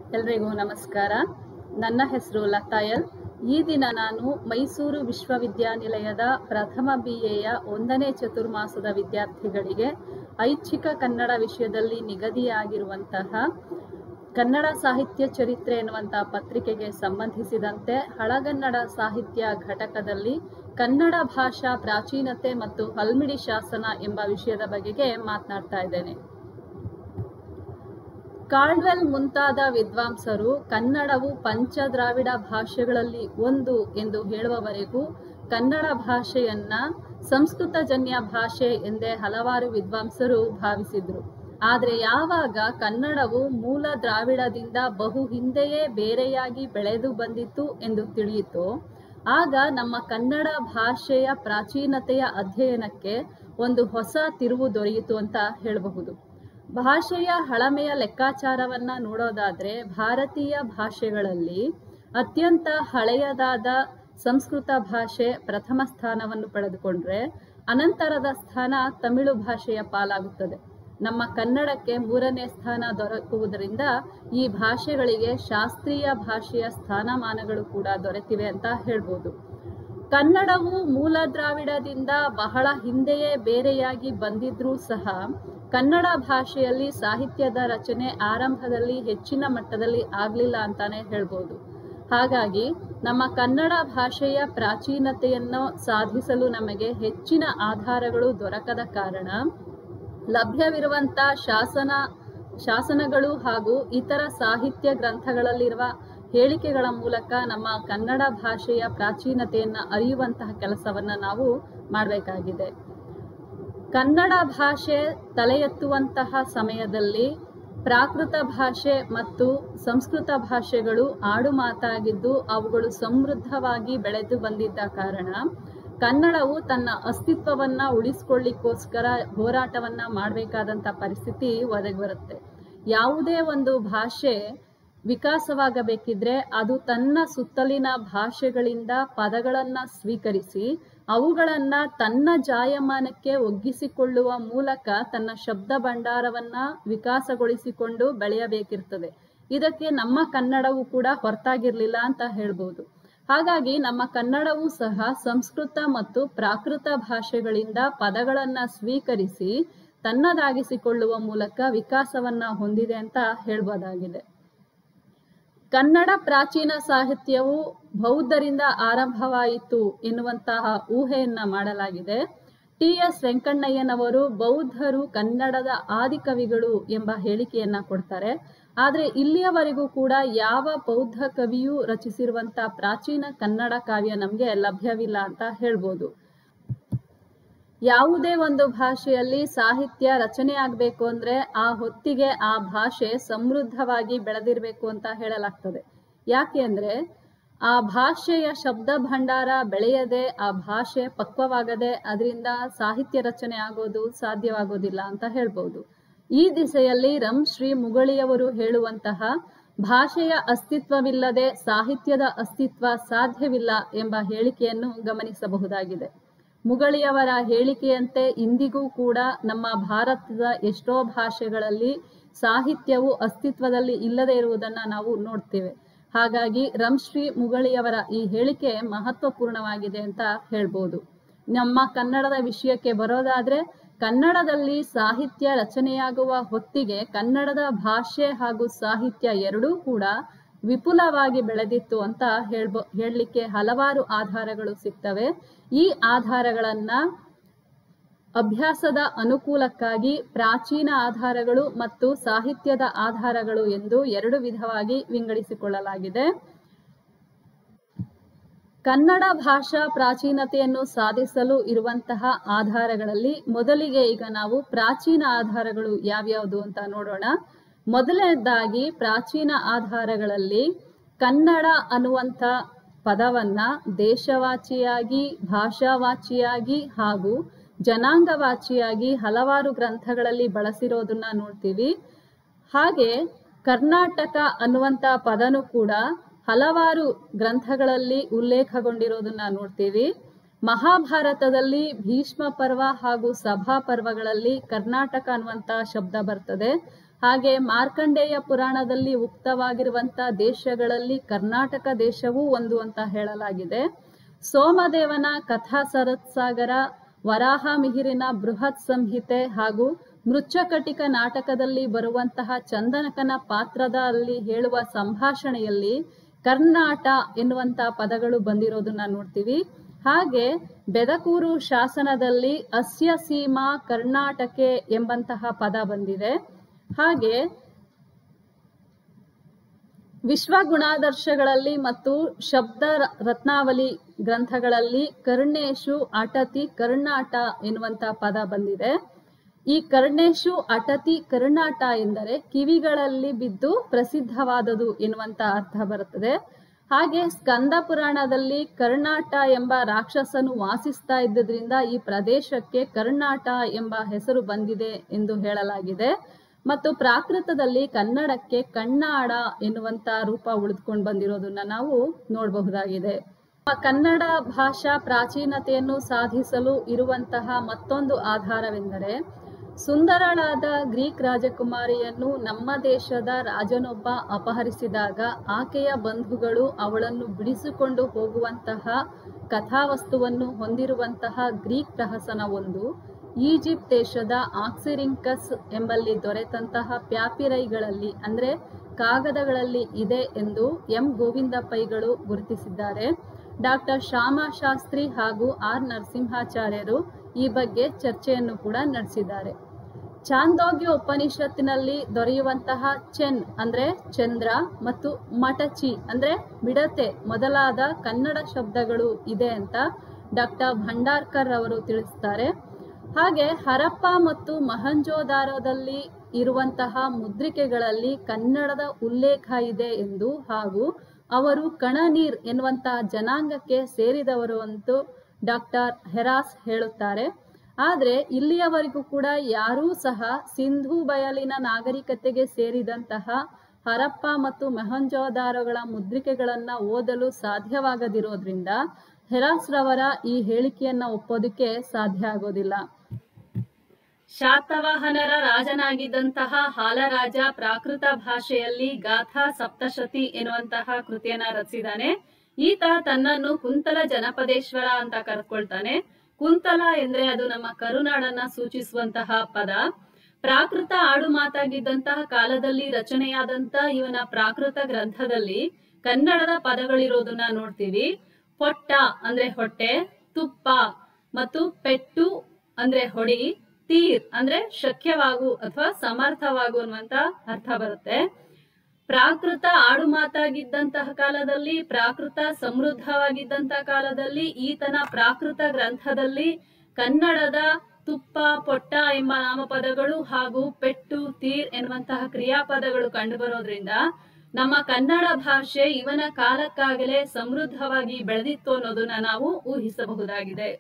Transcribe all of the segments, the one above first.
ಎಲ್ರಿಗೂ ನಮಸ್ಕಾರ ನನ್ನ ಹೆಸರು ಲತಾಯಲ್ ಈ ದಿನ ನಾನು ಮೈಸೂರು ವಿಶ್ವವಿದ್ಯಾನಿಲಯದ ಪ್ರಥಮ ಬಿ ಎಯ ಒಂದನೇ ಚತುರ್ಮಾಸದ ವಿದ್ಯಾರ್ಥಿಗಳಿಗೆ ಐಚ್ಛಿಕ ಕನ್ನಡ ವಿಷಯದಲ್ಲಿ ನಿಗದಿಯಾಗಿರುವಂತಹ ಕನ್ನಡ ಸಾಹಿತ್ಯ ಚರಿತ್ರೆ ಎನ್ನುವಂತಹ ಪತ್ರಿಕೆಗೆ ಸಂಬಂಧಿಸಿದಂತೆ ಹಳಗನ್ನಡ ಸಾಹಿತ್ಯ ಘಟಕದಲ್ಲಿ ಕನ್ನಡ ಭಾಷಾ ಪ್ರಾಚೀನತೆ ಮತ್ತು ಹಲ್ಮಿಡಿ ಶಾಸನ ಎಂಬ ವಿಷಯದ ಬಗೆಗೆ ಮಾತನಾಡ್ತಾ ಇದ್ದೇನೆ ಕಾರ್ಡ್ವೆಲ್ ಮುಂತಾದ ವಿದ್ವಾಂಸರು ಕನ್ನಡವು ಪಂಚದ್ರಾವಿಡ ಭಾಷೆಗಳಲ್ಲಿ ಒಂದು ಎಂದು ಹೇಳುವವರೆಗೂ ಕನ್ನಡ ಭಾಷೆಯನ್ನ ಸಂಸ್ಕೃತಜನ್ಯ ಭಾಷೆ ಎಂದೇ ಹಲವಾರು ವಿದ್ವಾಂಸರು ಭಾವಿಸಿದ್ರು ಆದರೆ ಯಾವಾಗ ಕನ್ನಡವು ಮೂಲ ದ್ರಾವಿಡದಿಂದ ಬಹು ಹಿಂದೆಯೇ ಬೇರೆಯಾಗಿ ಬೆಳೆದು ಬಂದಿತ್ತು ಎಂದು ತಿಳಿಯಿತೋ ಆಗ ನಮ್ಮ ಕನ್ನಡ ಭಾಷೆಯ ಪ್ರಾಚೀನತೆಯ ಅಧ್ಯಯನಕ್ಕೆ ಒಂದು ಹೊಸ ತಿರುವು ದೊರೆಯಿತು ಅಂತ ಹೇಳಬಹುದು ಭಾಷೆಯ ಹಳಮೆಯ ಲೆಕ್ಕಾಚಾರವನ್ನ ನೋಡೋದಾದ್ರೆ ಭಾರತೀಯ ಭಾಷೆಗಳಲ್ಲಿ ಅತ್ಯಂತ ಹಳೆಯದಾದ ಸಂಸ್ಕೃತ ಭಾಷೆ ಪ್ರಥಮ ಸ್ಥಾನವನ್ನು ಪಡೆದುಕೊಂಡ್ರೆ ಅನಂತರದ ಸ್ಥಾನ ತಮಿಳು ಭಾಷೆಯ ಪಾಲಾಗುತ್ತದೆ ನಮ್ಮ ಕನ್ನಡಕ್ಕೆ ಮೂರನೇ ಸ್ಥಾನ ದೊರಕುವುದರಿಂದ ಈ ಭಾಷೆಗಳಿಗೆ ಶಾಸ್ತ್ರೀಯ ಭಾಷೆಯ ಸ್ಥಾನಮಾನಗಳು ಕೂಡ ದೊರೆತಿವೆ ಅಂತ ಹೇಳ್ಬೋದು ಕನ್ನಡವು ಮೂಲ ದ್ರಾವಿಡದಿಂದ ಬಹಳ ಹಿಂದೆಯೇ ಬೇರೆಯಾಗಿ ಬಂದಿದ್ರೂ ಸಹ ಕನ್ನಡ ಭಾಷೆಯಲ್ಲಿ ಸಾಹಿತ್ಯದ ರಚನೆ ಆರಂಭದಲ್ಲಿ ಹೆಚ್ಚಿನ ಮಟ್ಟದಲ್ಲಿ ಆಗಲಿಲ್ಲ ಅಂತಾನೆ ಹೇಳ್ಬೋದು ಹಾಗಾಗಿ ನಮ್ಮ ಕನ್ನಡ ಭಾಷೆಯ ಪ್ರಾಚೀನತೆಯನ್ನು ಸಾಧಿಸಲು ನಮಗೆ ಹೆಚ್ಚಿನ ಆಧಾರಗಳು ದೊರಕದ ಕಾರಣ ಲಭ್ಯವಿರುವಂಥ ಶಾಸನ ಶಾಸನಗಳು ಹಾಗೂ ಇತರ ಸಾಹಿತ್ಯ ಗ್ರಂಥಗಳಲ್ಲಿರುವ ಹೇಳಿಕೆಗಳ ಮೂಲಕ ನಮ್ಮ ಕನ್ನಡ ಭಾಷೆಯ ಪ್ರಾಚೀನತೆಯನ್ನು ಅರಿಯುವಂತಹ ಕೆಲಸವನ್ನು ನಾವು ಮಾಡಬೇಕಾಗಿದೆ ಕನ್ನಡ ಭಾಷೆ ತಲೆ ಎತ್ತುವಂತಹ ಸಮಯದಲ್ಲಿ ಪ್ರಾಕೃತ ಭಾಷೆ ಮತ್ತು ಸಂಸ್ಕೃತ ಭಾಷೆಗಳು ಆಡು ಮಾತಾಗಿದ್ದು ಅವುಗಳು ಸಮೃದ್ಧವಾಗಿ ಬೆಳೆದು ಬಂದಿದ್ದ ಕಾರಣ ಕನ್ನಡವು ತನ್ನ ಅಸ್ತಿತ್ವವನ್ನ ಉಳಿಸ್ಕೊಳ್ಳಿಕ್ಕೋಸ್ಕರ ಹೋರಾಟವನ್ನ ಮಾಡಬೇಕಾದಂಥ ಪರಿಸ್ಥಿತಿ ಒದಗಿ ಬರುತ್ತೆ ಯಾವುದೇ ಒಂದು ಭಾಷೆ ವಿಕಾಸವಾಗಬೇಕಿದ್ರೆ ಅದು ತನ್ನ ಸುತ್ತಲಿನ ಭಾಷೆಗಳಿಂದ ಪದಗಳನ್ನ ಸ್ವೀಕರಿಸಿ ಅವುಗಳನ್ನ ತನ್ನ ಜಾಯಮಾನಕ್ಕೆ ಒಗ್ಗಿಸಿಕೊಳ್ಳುವ ಮೂಲಕ ತನ್ನ ಶಬ್ದ ಭಂಡಾರವನ್ನ ವಿಕಾಸಗೊಳಿಸಿಕೊಂಡು ಬೆಳೆಯಬೇಕಿರ್ತದೆ ಇದಕ್ಕೆ ನಮ್ಮ ಕನ್ನಡವು ಕೂಡ ಹೊರತಾಗಿರ್ಲಿಲ್ಲ ಅಂತ ಹೇಳ್ಬೋದು ಹಾಗಾಗಿ ನಮ್ಮ ಕನ್ನಡವೂ ಸಹ ಸಂಸ್ಕೃತ ಮತ್ತು ಪ್ರಾಕೃತ ಭಾಷೆಗಳಿಂದ ಪದಗಳನ್ನ ಸ್ವೀಕರಿಸಿ ತನ್ನದಾಗಿಸಿಕೊಳ್ಳುವ ಮೂಲಕ ವಿಕಾಸವನ್ನ ಹೊಂದಿದೆ ಅಂತ ಹೇಳ್ಬೋದಾಗಿದೆ ಕನ್ನಡ ಪ್ರಾಚೀನ ಸಾಹಿತ್ಯವು ಬೌದ್ಧರಿಂದ ಆರಂಭವಾಯಿತು ಎನ್ನುವಂತಹ ಊಹೆಯನ್ನ ಮಾಡಲಾಗಿದೆ ಟಿ ಎಸ್ ವೆಂಕಣ್ಣಯ್ಯನವರು ಬೌದ್ಧರು ಕನ್ನಡದ ಆದಿಕವಿಗಳು ಎಂಬ ಹೇಳಿಕೆಯನ್ನ ಕೊಡ್ತಾರೆ ಆದರೆ ಇಲ್ಲಿಯವರೆಗೂ ಕೂಡ ಯಾವ ಬೌದ್ಧ ಕವಿಯೂ ರಚಿಸಿರುವಂತ ಪ್ರಾಚೀನ ಕನ್ನಡ ಕಾವ್ಯ ನಮಗೆ ಲಭ್ಯವಿಲ್ಲ ಅಂತ ಹೇಳ್ಬೋದು ಯಾವುದೇ ಒಂದು ಭಾಷೆಯಲ್ಲಿ ಸಾಹಿತ್ಯ ರಚನೆ ಆಗಬೇಕು ಅಂದ್ರೆ ಆ ಹೊತ್ತಿಗೆ ಆ ಭಾಷೆ ಸಮೃದ್ಧವಾಗಿ ಬೆಳೆದಿರಬೇಕು ಅಂತ ಹೇಳಲಾಗ್ತದೆ ಯಾಕೆ ಅಂದ್ರೆ ಆ ಭಾಷೆಯ ಶಬ್ದ ಭಂಡಾರ ಬೆಳೆಯದೆ ಆ ಭಾಷೆ ಪಕ್ವವಾಗದೆ ಅದರಿಂದ ಸಾಹಿತ್ಯ ರಚನೆ ಆಗೋದು ಸಾಧ್ಯವಾಗೋದಿಲ್ಲ ಅಂತ ಹೇಳ್ಬೋದು ಈ ದಿಸೆಯಲ್ಲಿ ರಂ ಶ್ರೀ ಮುಗಳಿಯವರು ಹೇಳುವಂತಹ ಭಾಷೆಯ ಅಸ್ತಿತ್ವವಿಲ್ಲದೆ ಸಾಹಿತ್ಯದ ಅಸ್ತಿತ್ವ ಸಾಧ್ಯವಿಲ್ಲ ಎಂಬ ಹೇಳಿಕೆಯನ್ನು ಗಮನಿಸಬಹುದಾಗಿದೆ ಮುಗಳಿಯವರ ಹೇಳಿಕೆಯಂತೆ ಇಂದಿಗೂ ಕೂಡ ನಮ್ಮ ಭಾರತದ ಎಷ್ಟೋ ಭಾಷೆಗಳಲ್ಲಿ ಸಾಹಿತ್ಯವು ಅಸ್ತಿತ್ವದಲ್ಲಿ ಇಲ್ಲದೆ ಇರುವುದನ್ನ ನಾವು ನೋಡ್ತೇವೆ ಹಾಗಾಗಿ ರಂಶ್ರೀ ಮುಗಳಿಯವರ ಈ ಹೇಳಿಕೆ ಮಹತ್ವಪೂರ್ಣವಾಗಿದೆ ಅಂತ ಹೇಳ್ಬೋದು ನಮ್ಮ ಕನ್ನಡದ ವಿಷಯಕ್ಕೆ ಬರೋದಾದ್ರೆ ಕನ್ನಡದಲ್ಲಿ ಸಾಹಿತ್ಯ ರಚನೆಯಾಗುವ ಹೊತ್ತಿಗೆ ಕನ್ನಡದ ಭಾಷೆ ಹಾಗೂ ಸಾಹಿತ್ಯ ಎರಡೂ ಕೂಡ ವಿಪುಲವಾಗಿ ಬೆಳೆದಿತ್ತು ಅಂತ ಹೇಳ್ಬೋ ಹೇಳಲಿಕ್ಕೆ ಹಲವಾರು ಆಧಾರಗಳು ಸಿಗ್ತವೆ ಈ ಆಧಾರಗಳನ್ನ ಅಭ್ಯಾಸದ ಅನುಕೂಲಕ್ಕಾಗಿ ಪ್ರಾಚೀನ ಆಧಾರಗಳು ಮತ್ತು ಸಾಹಿತ್ಯದ ಆಧಾರಗಳು ಎಂದು ಎರಡು ವಿಧವಾಗಿ ವಿಂಗಡಿಸಿಕೊಳ್ಳಲಾಗಿದೆ ಕನ್ನಡ ಭಾಷಾ ಪ್ರಾಚೀನತೆಯನ್ನು ಸಾಧಿಸಲು ಇರುವಂತಹ ಆಧಾರಗಳಲ್ಲಿ ಮೊದಲಿಗೆ ಈಗ ನಾವು ಪ್ರಾಚೀನ ಆಧಾರಗಳು ಯಾವ್ಯಾವುದು ಅಂತ ನೋಡೋಣ ಮೊದಲನೇದಾಗಿ ಪ್ರಾಚೀನ ಆಧಾರಗಳಲ್ಲಿ ಕನ್ನಡ ಅನ್ನುವಂಥ ಪದವನ್ನ ದೇಶವಾಚಿಯಾಗಿ ಭಾಷಾವಾಚಿಯಾಗಿ ಹಾಗೂ ಜನಾಂಗವಾಚಿಯಾಗಿ ಹಲವಾರು ಗ್ರಂಥಗಳಲ್ಲಿ ಬಳಸಿರೋದನ್ನ ನೋಡ್ತೀವಿ ಹಾಗೆ ಕರ್ನಾಟಕ ಅನ್ನುವಂಥ ಪದನು ಕೂಡ ಹಲವಾರು ಗ್ರಂಥಗಳಲ್ಲಿ ಉಲ್ಲೇಖಗೊಂಡಿರೋದನ್ನ ನೋಡ್ತೀವಿ ಮಹಾಭಾರತದಲ್ಲಿ ಭೀಷ್ಮ ಪರ್ವ ಹಾಗೂ ಸಭಾ ಪರ್ವಗಳಲ್ಲಿ ಕರ್ನಾಟಕ ಅನ್ನುವಂತ ಶಬ್ದ ಬರ್ತದೆ ಹಾಗೆ ಮಾರ್ಕಂಡೇಯ ಪುರಾಣದಲ್ಲಿ ಉಕ್ತವಾಗಿರುವಂತ ದೇಶಗಳಲ್ಲಿ ಕರ್ನಾಟಕ ದೇಶವೂ ಒಂದು ಅಂತ ಹೇಳಲಾಗಿದೆ ಸೋಮದೇವನ ಕಥಾ ಸರತ್ಸಾಗರ ವರಾಹ ಮಿಹಿರಿನ ಬೃಹತ್ ಸಂಹಿತೆ ಹಾಗೂ ಮೃಚ್ಛಕಟಿಕ ನಾಟಕದಲ್ಲಿ ಬರುವಂತಹ ಚಂದನಕನ ಪಾತ್ರದಲ್ಲಿ ಹೇಳುವ ಸಂಭಾಷಣೆಯಲ್ಲಿ ಕರ್ನಾಟ ಎನ್ನುವಂತ ಪದಗಳು ಬಂದಿರೋದನ್ನ ನೋಡ್ತೀವಿ ಹಾಗೆ ಬೆದಕೂರು ಶಾಸನದಲ್ಲಿ ಅಸ್ಯ ಸೀಮಾ ಕರ್ನಾಟಕೆ ಎಂಬಂತಹ ಪದ ಬಂದಿದೆ ಹಾಗೆ ವಿಶ್ವ ಗುಣಾದರ್ಶಗಳಲ್ಲಿ ಮತ್ತು ಶಬ್ದ ರ- ರತ್ನಾವಲಿ ಗ್ರಂಥಗಳಲ್ಲಿ ಕರ್ಣೇಶು ಅಟತಿ ಕರ್ನಾಟ ಎನ್ನುವಂತ ಪದ ಬಂದಿದೆ ಈ ಕರ್ಣೇಶು ಅಟತಿ ಕರ್ನಾಟ ಎಂದರೆ ಕಿವಿಗಳಲ್ಲಿ ಬಿದ್ದು ಪ್ರಸಿದ್ಧವಾದದು ಎನ್ನುವಂತ ಅರ್ಥ ಬರುತ್ತದೆ ಹಾಗೆ ಸ್ಕಂದ ಪುರಾಣದಲ್ಲಿ ಕರ್ನಾಟ ಎಂಬ ರಾಕ್ಷಸನು ವಾಸಿಸ್ತಾ ಇದ್ದುದರಿಂದ ಈ ಪ್ರದೇಶಕ್ಕೆ ಕರ್ನಾಟ ಎಂಬ ಹೆಸರು ಬಂದಿದೆ ಎಂದು ಹೇಳಲಾಗಿದೆ ಮತ್ತು ಪ್ರಾಕೃತದಲ್ಲಿ ಕನ್ನಡಕ್ಕೆ ಕಣ್ಣಾಡ ಎನ್ನುವಂತ ರೂಪ ಉಳಿದುಕೊಂಡು ಬಂದಿರೋದನ್ನ ನಾವು ನೋಡಬಹುದಾಗಿದೆ ನಮ್ಮ ಕನ್ನಡ ಭಾಷಾ ಪ್ರಾಚೀನತೆಯನ್ನು ಸಾಧಿಸಲು ಇರುವಂತಹ ಮತ್ತೊಂದು ಆಧಾರವೆಂದರೆ ಸುಂದರಳಾದ ಗ್ರೀಕ್ ರಾಜಕುಮಾರಿಯನ್ನು ನಮ್ಮ ದೇಶದ ರಾಜನೊಬ್ಬ ಅಪಹರಿಸಿದಾಗ ಆಕೆಯ ಬಂಧುಗಳು ಅವಳನ್ನು ಬಿಡಿಸಿಕೊಂಡು ಹೋಗುವಂತಹ ಕಥಾವಸ್ತುವನ್ನು ಹೊಂದಿರುವಂತಹ ಗ್ರೀಕ್ ಪ್ರಹಸನ ಒಂದು ಈಜಿಪ್ಟ್ ದೇಶದ ಆಕ್ಸಿರಿಂಕಸ್ ಎಂಬಲ್ಲಿ ದೊರೆತಂತಹ ಪ್ಯಾಪಿರೈಗಳಲ್ಲಿ ಅಂದ್ರೆ ಕಾಗದಗಳಲ್ಲಿ ಇದೆ ಎಂದು ಎಂ ಗೋವಿಂದ ಪೈಗಳು ಗುರುತಿಸಿದ್ದಾರೆ ಡಾಕ್ಟರ್ ಶ್ಯಾಮ ಶಾಸ್ತ್ರಿ ಹಾಗೂ ಆರ್ ನರಸಿಂಹಾಚಾರ್ಯರು ಈ ಬಗ್ಗೆ ಚರ್ಚೆಯನ್ನು ಕೂಡ ನಡೆಸಿದ್ದಾರೆ ಚಾಂದೋಗ್ಯ ಉಪನಿಷತ್ತಿನಲ್ಲಿ ದೊರೆಯುವಂತಹ ಚೆನ್ ಅಂದ್ರೆ ಚಂದ್ರ ಮತ್ತು ಮಟಚಿ ಅಂದ್ರೆ ಮಿಡತೆ ಮೊದಲಾದ ಕನ್ನಡ ಶಬ್ದಗಳು ಇದೆ ಅಂತ ಡಾಕ್ಟರ್ ಭಂಡಾರ್ಕರ್ ಅವರು ತಿಳಿಸ್ತಾರೆ ಹಾಗೆ ಹರಪ್ಪ ಮತ್ತು ಮಹಂಜೋದಾರದಲ್ಲಿ ಇರುವಂತಹ ಮುದ್ರಿಕೆಗಳಲ್ಲಿ ಕನ್ನಡದ ಉಲ್ಲೇಖ ಇದೆ ಎಂದು ಹಾಗೂ ಅವರು ಕಣನೀರ್ ಎನ್ನುವಂತಹ ಜನಾಂಗಕ್ಕೆ ಸೇರಿದವರು ಅಂತೂ ಡಾಕ್ಟರ್ ಹೆರಾಸ್ ಹೇಳುತ್ತಾರೆ ಆದರೆ ಇಲ್ಲಿಯವರೆಗೂ ಕೂಡ ಯಾರೂ ಸಹ ಸಿಂಧೂ ಬಯಲಿನ ನಾಗರಿಕತೆಗೆ ಸೇರಿದಂತಹ ಹರಪ್ಪ ಮತ್ತು ಮೊಹಂಜೋದಾರೋಗಳ ಮುದ್ರಿಕೆಗಳನ್ನ ಓದಲು ಸಾಧ್ಯವಾಗದಿರೋದ್ರಿಂದ ಹೆರಾಸ್ ರವರ ಈ ಹೇಳಿಕೆಯನ್ನ ಒಪ್ಪೋದಕ್ಕೆ ಸಾಧ್ಯ ಆಗೋದಿಲ್ಲ ಶಾತವಾಹನರ ರಾಜನಾಗಿದ್ದಂತಹ ಹಾಲರಾಜ ಪ್ರಾಕೃತ ಭಾಷೆಯಲ್ಲಿ ಗಾಥಾ ಸಪ್ತಶತಿ ಎನ್ನುವಂತಹ ಕೃತಿಯನ್ನ ರಚಿಸಿದ್ದಾನೆ ಈತ ತನ್ನನ್ನು ಕುಂತಲ ಜನಪದೇಶ್ವರ ಅಂತ ಕರೆದುಕೊಳ್ತಾನೆ ಕುಂತಲ ಎಂದ್ರೆ ಅದು ನಮ್ಮ ಕರುನಾಡನ್ನ ಸೂಚಿಸುವಂತಹ ಪದ ಪ್ರಾಕೃತ ಆಡು ಮಾತಾಗಿದ್ದಂತಹ ಕಾಲದಲ್ಲಿ ರಚನೆಯಾದಂತ ಇವನ ಪ್ರಾಕೃತ ಗ್ರಂಥದಲ್ಲಿ ಕನ್ನಡದ ಪದಗಳಿರೋದನ್ನ ನೋಡ್ತೀವಿ ಪೊಟ್ಟ ಅಂದ್ರೆ ಹೊಟ್ಟೆ ತುಪ್ಪ ಮತ್ತು ಪೆಟ್ಟು ಅಂದ್ರೆ ಹೊಡಿ ತೀರ್ ಅಂದ್ರೆ ಶಕ್ಯವಾಗು ಅಥವಾ ಸಮರ್ಥವಾಗು ಅನ್ನುವಂತ ಅರ್ಥ ಬರುತ್ತೆ ಪ್ರಾಕೃತ ಆಡು ಮಾತಾಗಿದ್ದಂತಹ ಕಾಲದಲ್ಲಿ ಪ್ರಾಕೃತ ಸಮೃದ್ಧವಾಗಿದ್ದಂತಹ ಕಾಲದಲ್ಲಿ ಈತನ ಪ್ರಾಕೃತ ಗ್ರಂಥದಲ್ಲಿ ಕನ್ನಡದ ತುಪ್ಪ ಪೊಟ್ಟ ಎಂಬ ನಾಮಪದಗಳು ಹಾಗೂ ಪೆಟ್ಟು ತೀರ್ ಎನ್ನುವಂತಹ ಕ್ರಿಯಾಪದಗಳು ಕಂಡುಬರೋದ್ರಿಂದ ನಮ್ಮ ಕನ್ನಡ ಭಾಷೆ ಇವನ ಕಾಲಕ್ಕಾಗಲೇ ಸಮೃದ್ಧವಾಗಿ ಬೆಳೆದಿತ್ತು ಅನ್ನೋದನ್ನ ನಾವು ಊಹಿಸಬಹುದಾಗಿದೆ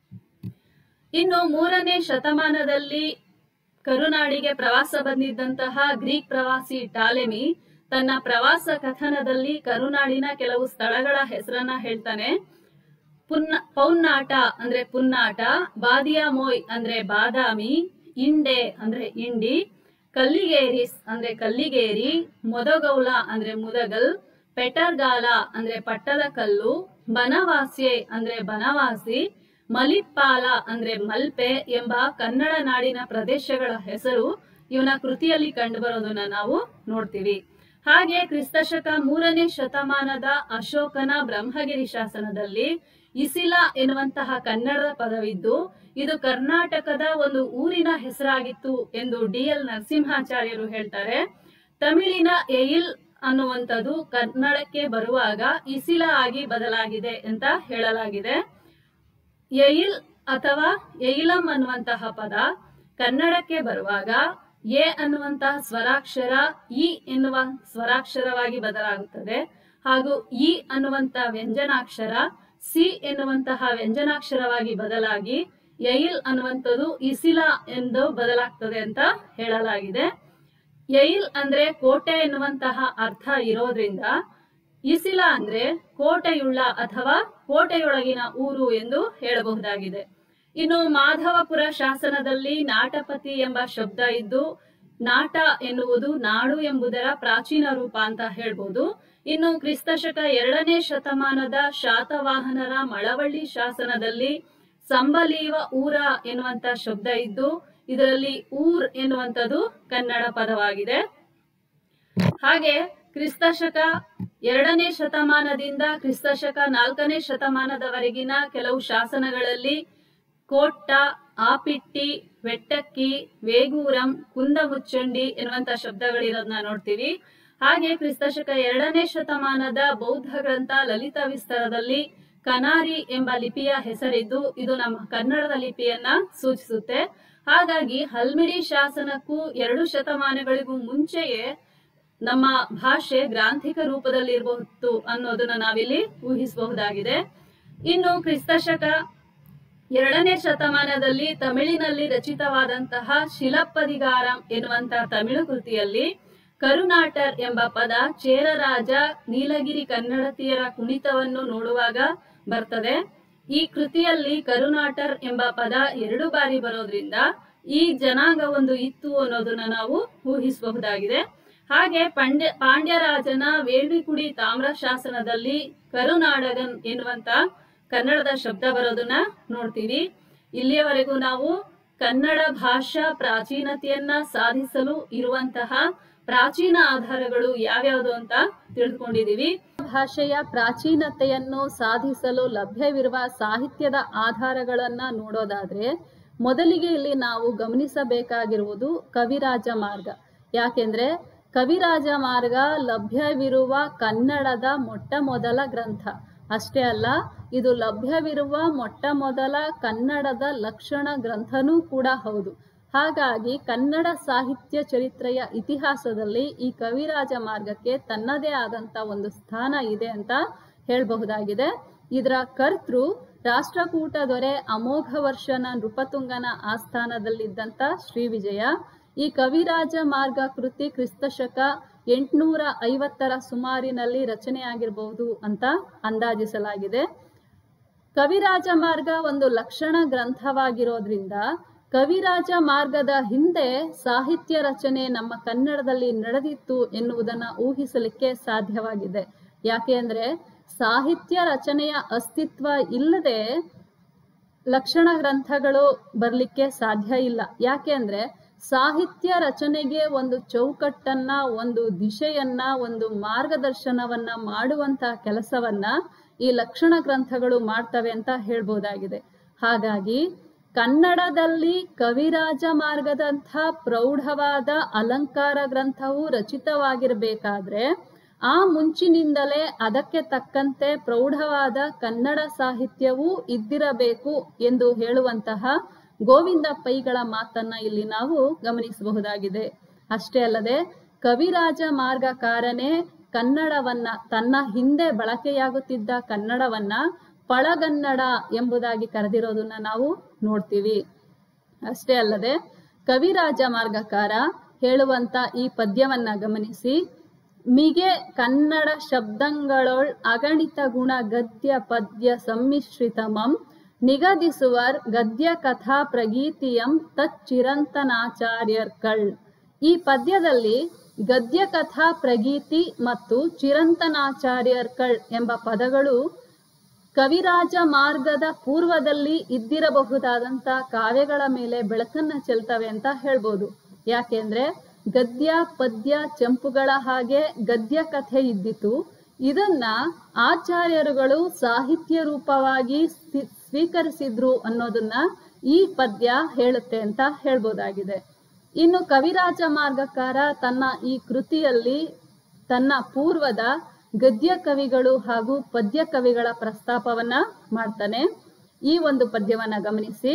ಇನ್ನು ಮೂರನೇ ಶತಮಾನದಲ್ಲಿ ಕರುನಾಡಿಗೆ ಪ್ರವಾಸ ಬಂದಿದ್ದಂತಹ ಗ್ರೀಕ್ ಪ್ರವಾಸಿ ಟಾಲೆಮಿ ತನ್ನ ಪ್ರವಾಸ ಕಥನದಲ್ಲಿ ಕರುನಾಡಿನ ಕೆಲವು ಸ್ಥಳಗಳ ಹೆಸರನ್ನ ಹೇಳ್ತಾನೆ ಪುನ್ನ ಪೌನ್ನಾಟ ಅಂದ್ರೆ ಪುನ್ನಾಟ ಬಾದಿಯಾಮೋಯ್ ಅಂದ್ರೆ ಬಾದಾಮಿ ಇಂಡೆ ಅಂದ್ರೆ ಇಂಡಿ ಕಲ್ಲಿಗೇರಿಸ್ ಅಂದ್ರೆ ಕಲ್ಲಿಗೇರಿ ಮೊದಗೌಲ ಅಂದ್ರೆ ಮುದಗಲ್ ಪೆಟರ್ಗಾಲ ಅಂದ್ರೆ ಪಟ್ಟದ ಕಲ್ಲು ಬನವಾಸ್ಯೆ ಅಂದ್ರೆ ಬನವಾಸಿ ಮಲಿಪ್ಪಾಲ ಅಂದ್ರೆ ಮಲ್ಪೆ ಎಂಬ ಕನ್ನಡ ನಾಡಿನ ಪ್ರದೇಶಗಳ ಹೆಸರು ಇವನ ಕೃತಿಯಲ್ಲಿ ಕಂಡುಬರೋದನ್ನ ನಾವು ನೋಡ್ತೀವಿ ಹಾಗೆ ಕ್ರಿಸ್ತಶಕ ಮೂರನೇ ಶತಮಾನದ ಅಶೋಕನ ಬ್ರಹ್ಮಗಿರಿ ಶಾಸನದಲ್ಲಿ ಇಸಿಲ ಎನ್ನುವಂತಹ ಕನ್ನಡದ ಪದವಿದ್ದು ಇದು ಕರ್ನಾಟಕದ ಒಂದು ಊರಿನ ಹೆಸರಾಗಿತ್ತು ಎಂದು ಡಿ ಎಲ್ ನರಸಿಂಹಾಚಾರ್ಯರು ಹೇಳ್ತಾರೆ ತಮಿಳಿನ ಎಯಿಲ್ ಅನ್ನುವಂಥದ್ದು ಕನ್ನಡಕ್ಕೆ ಬರುವಾಗ ಇಸಿಲ ಆಗಿ ಬದಲಾಗಿದೆ ಅಂತ ಹೇಳಲಾಗಿದೆ ಎಯಿಲ್ ಅಥವಾ ಎಯಿಲಂ ಅನ್ನುವಂತಹ ಪದ ಕನ್ನಡಕ್ಕೆ ಬರುವಾಗ ಎ ಅನ್ನುವಂತಹ ಸ್ವರಾಕ್ಷರ ಇ ಎನ್ನುವ ಸ್ವರಾಕ್ಷರವಾಗಿ ಬದಲಾಗುತ್ತದೆ ಹಾಗೂ ಇ ಅನ್ನುವಂತ ವ್ಯಂಜನಾಕ್ಷರ ಸಿ ಎನ್ನುವಂತಹ ವ್ಯಂಜನಾಕ್ಷರವಾಗಿ ಬದಲಾಗಿ ಎಯಿಲ್ ಅನ್ನುವಂಥದ್ದು ಇಸಿಲ ಎಂದು ಬದಲಾಗ್ತದೆ ಅಂತ ಹೇಳಲಾಗಿದೆ ಎಯಿಲ್ ಅಂದ್ರೆ ಕೋಟೆ ಎನ್ನುವಂತಹ ಅರ್ಥ ಇರೋದ್ರಿಂದ ಇಸಿಲ ಅಂದ್ರೆ ಕೋಟೆಯುಳ್ಳ ಅಥವಾ ಕೋಟೆಯೊಳಗಿನ ಊರು ಎಂದು ಹೇಳಬಹುದಾಗಿದೆ ಇನ್ನು ಮಾಧವಪುರ ಶಾಸನದಲ್ಲಿ ನಾಟಪತಿ ಎಂಬ ಶಬ್ದ ಇದ್ದು ನಾಟ ಎನ್ನುವುದು ನಾಡು ಎಂಬುದರ ಪ್ರಾಚೀನ ರೂಪ ಅಂತ ಹೇಳ್ಬೋದು ಇನ್ನು ಕ್ರಿಸ್ತಶಕ ಎರಡನೇ ಶತಮಾನದ ಶಾತವಾಹನರ ಮಳವಳ್ಳಿ ಶಾಸನದಲ್ಲಿ ಸಂಬಲೀವ ಊರ ಎನ್ನುವಂತ ಶಬ್ದ ಇದ್ದು ಇದರಲ್ಲಿ ಊರ್ ಎನ್ನುವಂಥದ್ದು ಕನ್ನಡ ಪದವಾಗಿದೆ ಹಾಗೆ ಕ್ರಿಸ್ತಶಕ ಎರಡನೇ ಶತಮಾನದಿಂದ ಕ್ರಿಸ್ತಶಕ ನಾಲ್ಕನೇ ಶತಮಾನದವರೆಗಿನ ಕೆಲವು ಶಾಸನಗಳಲ್ಲಿ ಕೋಟ್ಟ ಆಪಿಟ್ಟಿ ವೆಟ್ಟಕ್ಕಿ ವೇಗೂರಂ ಕುಂದಮುಚ್ಚಂಡಿ ಎನ್ನುವಂತ ಶಬ್ದಗಳಿರೋದನ್ನ ನೋಡ್ತೀವಿ ಹಾಗೆ ಕ್ರಿಸ್ತಶಕ ಎರಡನೇ ಶತಮಾನದ ಬೌದ್ಧ ಗ್ರಂಥ ಲಲಿತ ವಿಸ್ತಾರದಲ್ಲಿ ಕನಾರಿ ಎಂಬ ಲಿಪಿಯ ಹೆಸರಿದ್ದು ಇದು ನಮ್ಮ ಕನ್ನಡದ ಲಿಪಿಯನ್ನ ಸೂಚಿಸುತ್ತೆ ಹಾಗಾಗಿ ಹಲ್ಮಿಡಿ ಶಾಸನಕ್ಕೂ ಎರಡು ಶತಮಾನಗಳಿಗೂ ಮುಂಚೆಯೇ ನಮ್ಮ ಭಾಷೆ ಗ್ರಾಂಥಿಕ ರೂಪದಲ್ಲಿ ಇರಬಹುದು ಅನ್ನೋದನ್ನ ನಾವಿಲ್ಲಿ ಊಹಿಸಬಹುದಾಗಿದೆ ಇನ್ನು ಕ್ರಿಸ್ತಶಕ ಎರಡನೇ ಶತಮಾನದಲ್ಲಿ ತಮಿಳಿನಲ್ಲಿ ರಚಿತವಾದಂತಹ ಶಿಲಪ್ಪದಿಗಾರಂ ಎನ್ನುವಂತಹ ತಮಿಳು ಕೃತಿಯಲ್ಲಿ ಕರುನಾಟರ್ ಎಂಬ ಪದ ಚೇರರಾಜ ನೀಲಗಿರಿ ಕನ್ನಡತಿಯರ ಕುಣಿತವನ್ನು ನೋಡುವಾಗ ಬರ್ತದೆ ಈ ಕೃತಿಯಲ್ಲಿ ಕರುನಾಟರ್ ಎಂಬ ಪದ ಎರಡು ಬಾರಿ ಬರೋದ್ರಿಂದ ಈ ಜನಾಂಗ ಒಂದು ಇತ್ತು ಅನ್ನೋದನ್ನ ನಾವು ಊಹಿಸಬಹುದಾಗಿದೆ ಹಾಗೆ ಪಾಂಡ್ಯ ಪಾಂಡ್ಯರಾಜನ ವೇಳ್ವಿಕುಡಿ ತಾಮ್ರ ಶಾಸನದಲ್ಲಿ ಕರುನಾಡಗನ್ ಎನ್ನುವಂತ ಕನ್ನಡದ ಶಬ್ದ ಬರೋದನ್ನ ನೋಡ್ತೀವಿ ಇಲ್ಲಿಯವರೆಗೂ ನಾವು ಕನ್ನಡ ಭಾಷಾ ಪ್ರಾಚೀನತೆಯನ್ನ ಸಾಧಿಸಲು ಇರುವಂತಹ ಪ್ರಾಚೀನ ಆಧಾರಗಳು ಯಾವ್ಯಾವುದು ಅಂತ ತಿಳಿದುಕೊಂಡಿದೀವಿ ಭಾಷೆಯ ಪ್ರಾಚೀನತೆಯನ್ನು ಸಾಧಿಸಲು ಲಭ್ಯವಿರುವ ಸಾಹಿತ್ಯದ ಆಧಾರಗಳನ್ನ ನೋಡೋದಾದ್ರೆ ಮೊದಲಿಗೆ ಇಲ್ಲಿ ನಾವು ಗಮನಿಸಬೇಕಾಗಿರುವುದು ಕವಿರಾಜ ಮಾರ್ಗ ಯಾಕೆಂದ್ರೆ ಕವಿರಾಜ ಮಾರ್ಗ ಲಭ್ಯವಿರುವ ಕನ್ನಡದ ಮೊಟ್ಟ ಮೊದಲ ಗ್ರಂಥ ಅಷ್ಟೇ ಅಲ್ಲ ಇದು ಲಭ್ಯವಿರುವ ಮೊಟ್ಟ ಮೊದಲ ಕನ್ನಡದ ಲಕ್ಷಣ ಗ್ರಂಥನೂ ಕೂಡ ಹೌದು ಹಾಗಾಗಿ ಕನ್ನಡ ಸಾಹಿತ್ಯ ಚರಿತ್ರೆಯ ಇತಿಹಾಸದಲ್ಲಿ ಈ ಕವಿರಾಜ ಮಾರ್ಗಕ್ಕೆ ತನ್ನದೇ ಆದಂತ ಒಂದು ಸ್ಥಾನ ಇದೆ ಅಂತ ಹೇಳಬಹುದಾಗಿದೆ ಇದರ ಕರ್ತೃ ರಾಷ್ಟ್ರಕೂಟ ದೊರೆ ಅಮೋಘ ವರ್ಷನ ನೃಪತುಂಗನ ಆಸ್ಥಾನದಲ್ಲಿದ್ದಂತ ಶ್ರೀ ವಿಜಯ ಈ ಕವಿರಾಜ ಮಾರ್ಗ ಕೃತಿ ಕ್ರಿಸ್ತಶಕ ಎಂಟುನೂರ ಐವತ್ತರ ಸುಮಾರಿನಲ್ಲಿ ರಚನೆಯಾಗಿರಬಹುದು ಅಂತ ಅಂದಾಜಿಸಲಾಗಿದೆ ಕವಿರಾಜ ಮಾರ್ಗ ಒಂದು ಲಕ್ಷಣ ಗ್ರಂಥವಾಗಿರೋದ್ರಿಂದ ಕವಿರಾಜ ಮಾರ್ಗದ ಹಿಂದೆ ಸಾಹಿತ್ಯ ರಚನೆ ನಮ್ಮ ಕನ್ನಡದಲ್ಲಿ ನಡೆದಿತ್ತು ಎನ್ನುವುದನ್ನ ಊಹಿಸಲಿಕ್ಕೆ ಸಾಧ್ಯವಾಗಿದೆ ಯಾಕೆ ಅಂದ್ರೆ ಸಾಹಿತ್ಯ ರಚನೆಯ ಅಸ್ತಿತ್ವ ಇಲ್ಲದೆ ಲಕ್ಷಣ ಗ್ರಂಥಗಳು ಬರಲಿಕ್ಕೆ ಸಾಧ್ಯ ಇಲ್ಲ ಯಾಕೆ ಅಂದ್ರೆ ಸಾಹಿತ್ಯ ರಚನೆಗೆ ಒಂದು ಚೌಕಟ್ಟನ್ನ ಒಂದು ದಿಶೆಯನ್ನ ಒಂದು ಮಾರ್ಗದರ್ಶನವನ್ನ ಮಾಡುವಂತಹ ಕೆಲಸವನ್ನ ಈ ಲಕ್ಷಣ ಗ್ರಂಥಗಳು ಮಾಡ್ತವೆ ಅಂತ ಹೇಳ್ಬೋದಾಗಿದೆ ಹಾಗಾಗಿ ಕನ್ನಡದಲ್ಲಿ ಕವಿರಾಜ ಮಾರ್ಗದಂಥ ಪ್ರೌಢವಾದ ಅಲಂಕಾರ ಗ್ರಂಥವು ರಚಿತವಾಗಿರಬೇಕಾದ್ರೆ ಆ ಮುಂಚಿನಿಂದಲೇ ಅದಕ್ಕೆ ತಕ್ಕಂತೆ ಪ್ರೌಢವಾದ ಕನ್ನಡ ಸಾಹಿತ್ಯವೂ ಇದ್ದಿರಬೇಕು ಎಂದು ಹೇಳುವಂತಹ ಗೋವಿಂದ ಪೈಗಳ ಮಾತನ್ನ ಇಲ್ಲಿ ನಾವು ಗಮನಿಸಬಹುದಾಗಿದೆ ಅಷ್ಟೇ ಅಲ್ಲದೆ ಕವಿರಾಜ ಮಾರ್ಗಕಾರನೇ ಕನ್ನಡವನ್ನ ತನ್ನ ಹಿಂದೆ ಬಳಕೆಯಾಗುತ್ತಿದ್ದ ಕನ್ನಡವನ್ನ ಪಳಗನ್ನಡ ಎಂಬುದಾಗಿ ಕರೆದಿರೋದನ್ನ ನಾವು ನೋಡ್ತೀವಿ ಅಷ್ಟೇ ಅಲ್ಲದೆ ಕವಿರಾಜ ಮಾರ್ಗಕಾರ ಹೇಳುವಂತ ಈ ಪದ್ಯವನ್ನ ಗಮನಿಸಿ ಮಿಗೆ ಕನ್ನಡ ಶಬ್ದಂಗಳೊಳ್ ಅಗಣಿತ ಗುಣ ಗದ್ಯ ಪದ್ಯ ಸಮ್ಮಿಶ್ರಿತಮಂ ನಿಗದಿಸುವರ್ ಗದ್ಯ ಕಥಾ ಪ್ರಗೀತಿಯಂ ತಚ್ಚಿರಂತನಾಚಾರ್ಯರ್ಕಳ್ ಈ ಪದ್ಯದಲ್ಲಿ ಗದ್ಯ ಕಥಾ ಪ್ರಗೀತಿ ಮತ್ತು ಚಿರಂತನಾಚಾರ್ಯರ್ಕಳ್ ಎಂಬ ಪದಗಳು ಕವಿರಾಜ ಮಾರ್ಗದ ಪೂರ್ವದಲ್ಲಿ ಇದ್ದಿರಬಹುದಾದಂತ ಕಾವ್ಯಗಳ ಮೇಲೆ ಬೆಳಕನ್ನ ಚೆಲ್ತವೆ ಅಂತ ಹೇಳ್ಬೋದು ಯಾಕೆಂದ್ರೆ ಗದ್ಯ ಪದ್ಯ ಚಂಪುಗಳ ಹಾಗೆ ಗದ್ಯ ಕಥೆ ಇದ್ದಿತು ಇದನ್ನ ಆಚಾರ್ಯರುಗಳು ಸಾಹಿತ್ಯ ರೂಪವಾಗಿ ಸ್ಥಿ- ಸ್ವೀಕರಿಸಿದ್ರು ಅನ್ನೋದನ್ನ ಈ ಪದ್ಯ ಹೇಳುತ್ತೆ ಅಂತ ಹೇಳ್ಬೋದಾಗಿದೆ ಇನ್ನು ಕವಿರಾಜ ಮಾರ್ಗಕಾರ ತನ್ನ ಈ ಕೃತಿಯಲ್ಲಿ ತನ್ನ ಪೂರ್ವದ ಗದ್ಯ ಕವಿಗಳು ಹಾಗೂ ಪದ್ಯ ಕವಿಗಳ ಪ್ರಸ್ತಾಪವನ್ನ ಮಾಡ್ತಾನೆ ಈ ಒಂದು ಪದ್ಯವನ್ನ ಗಮನಿಸಿ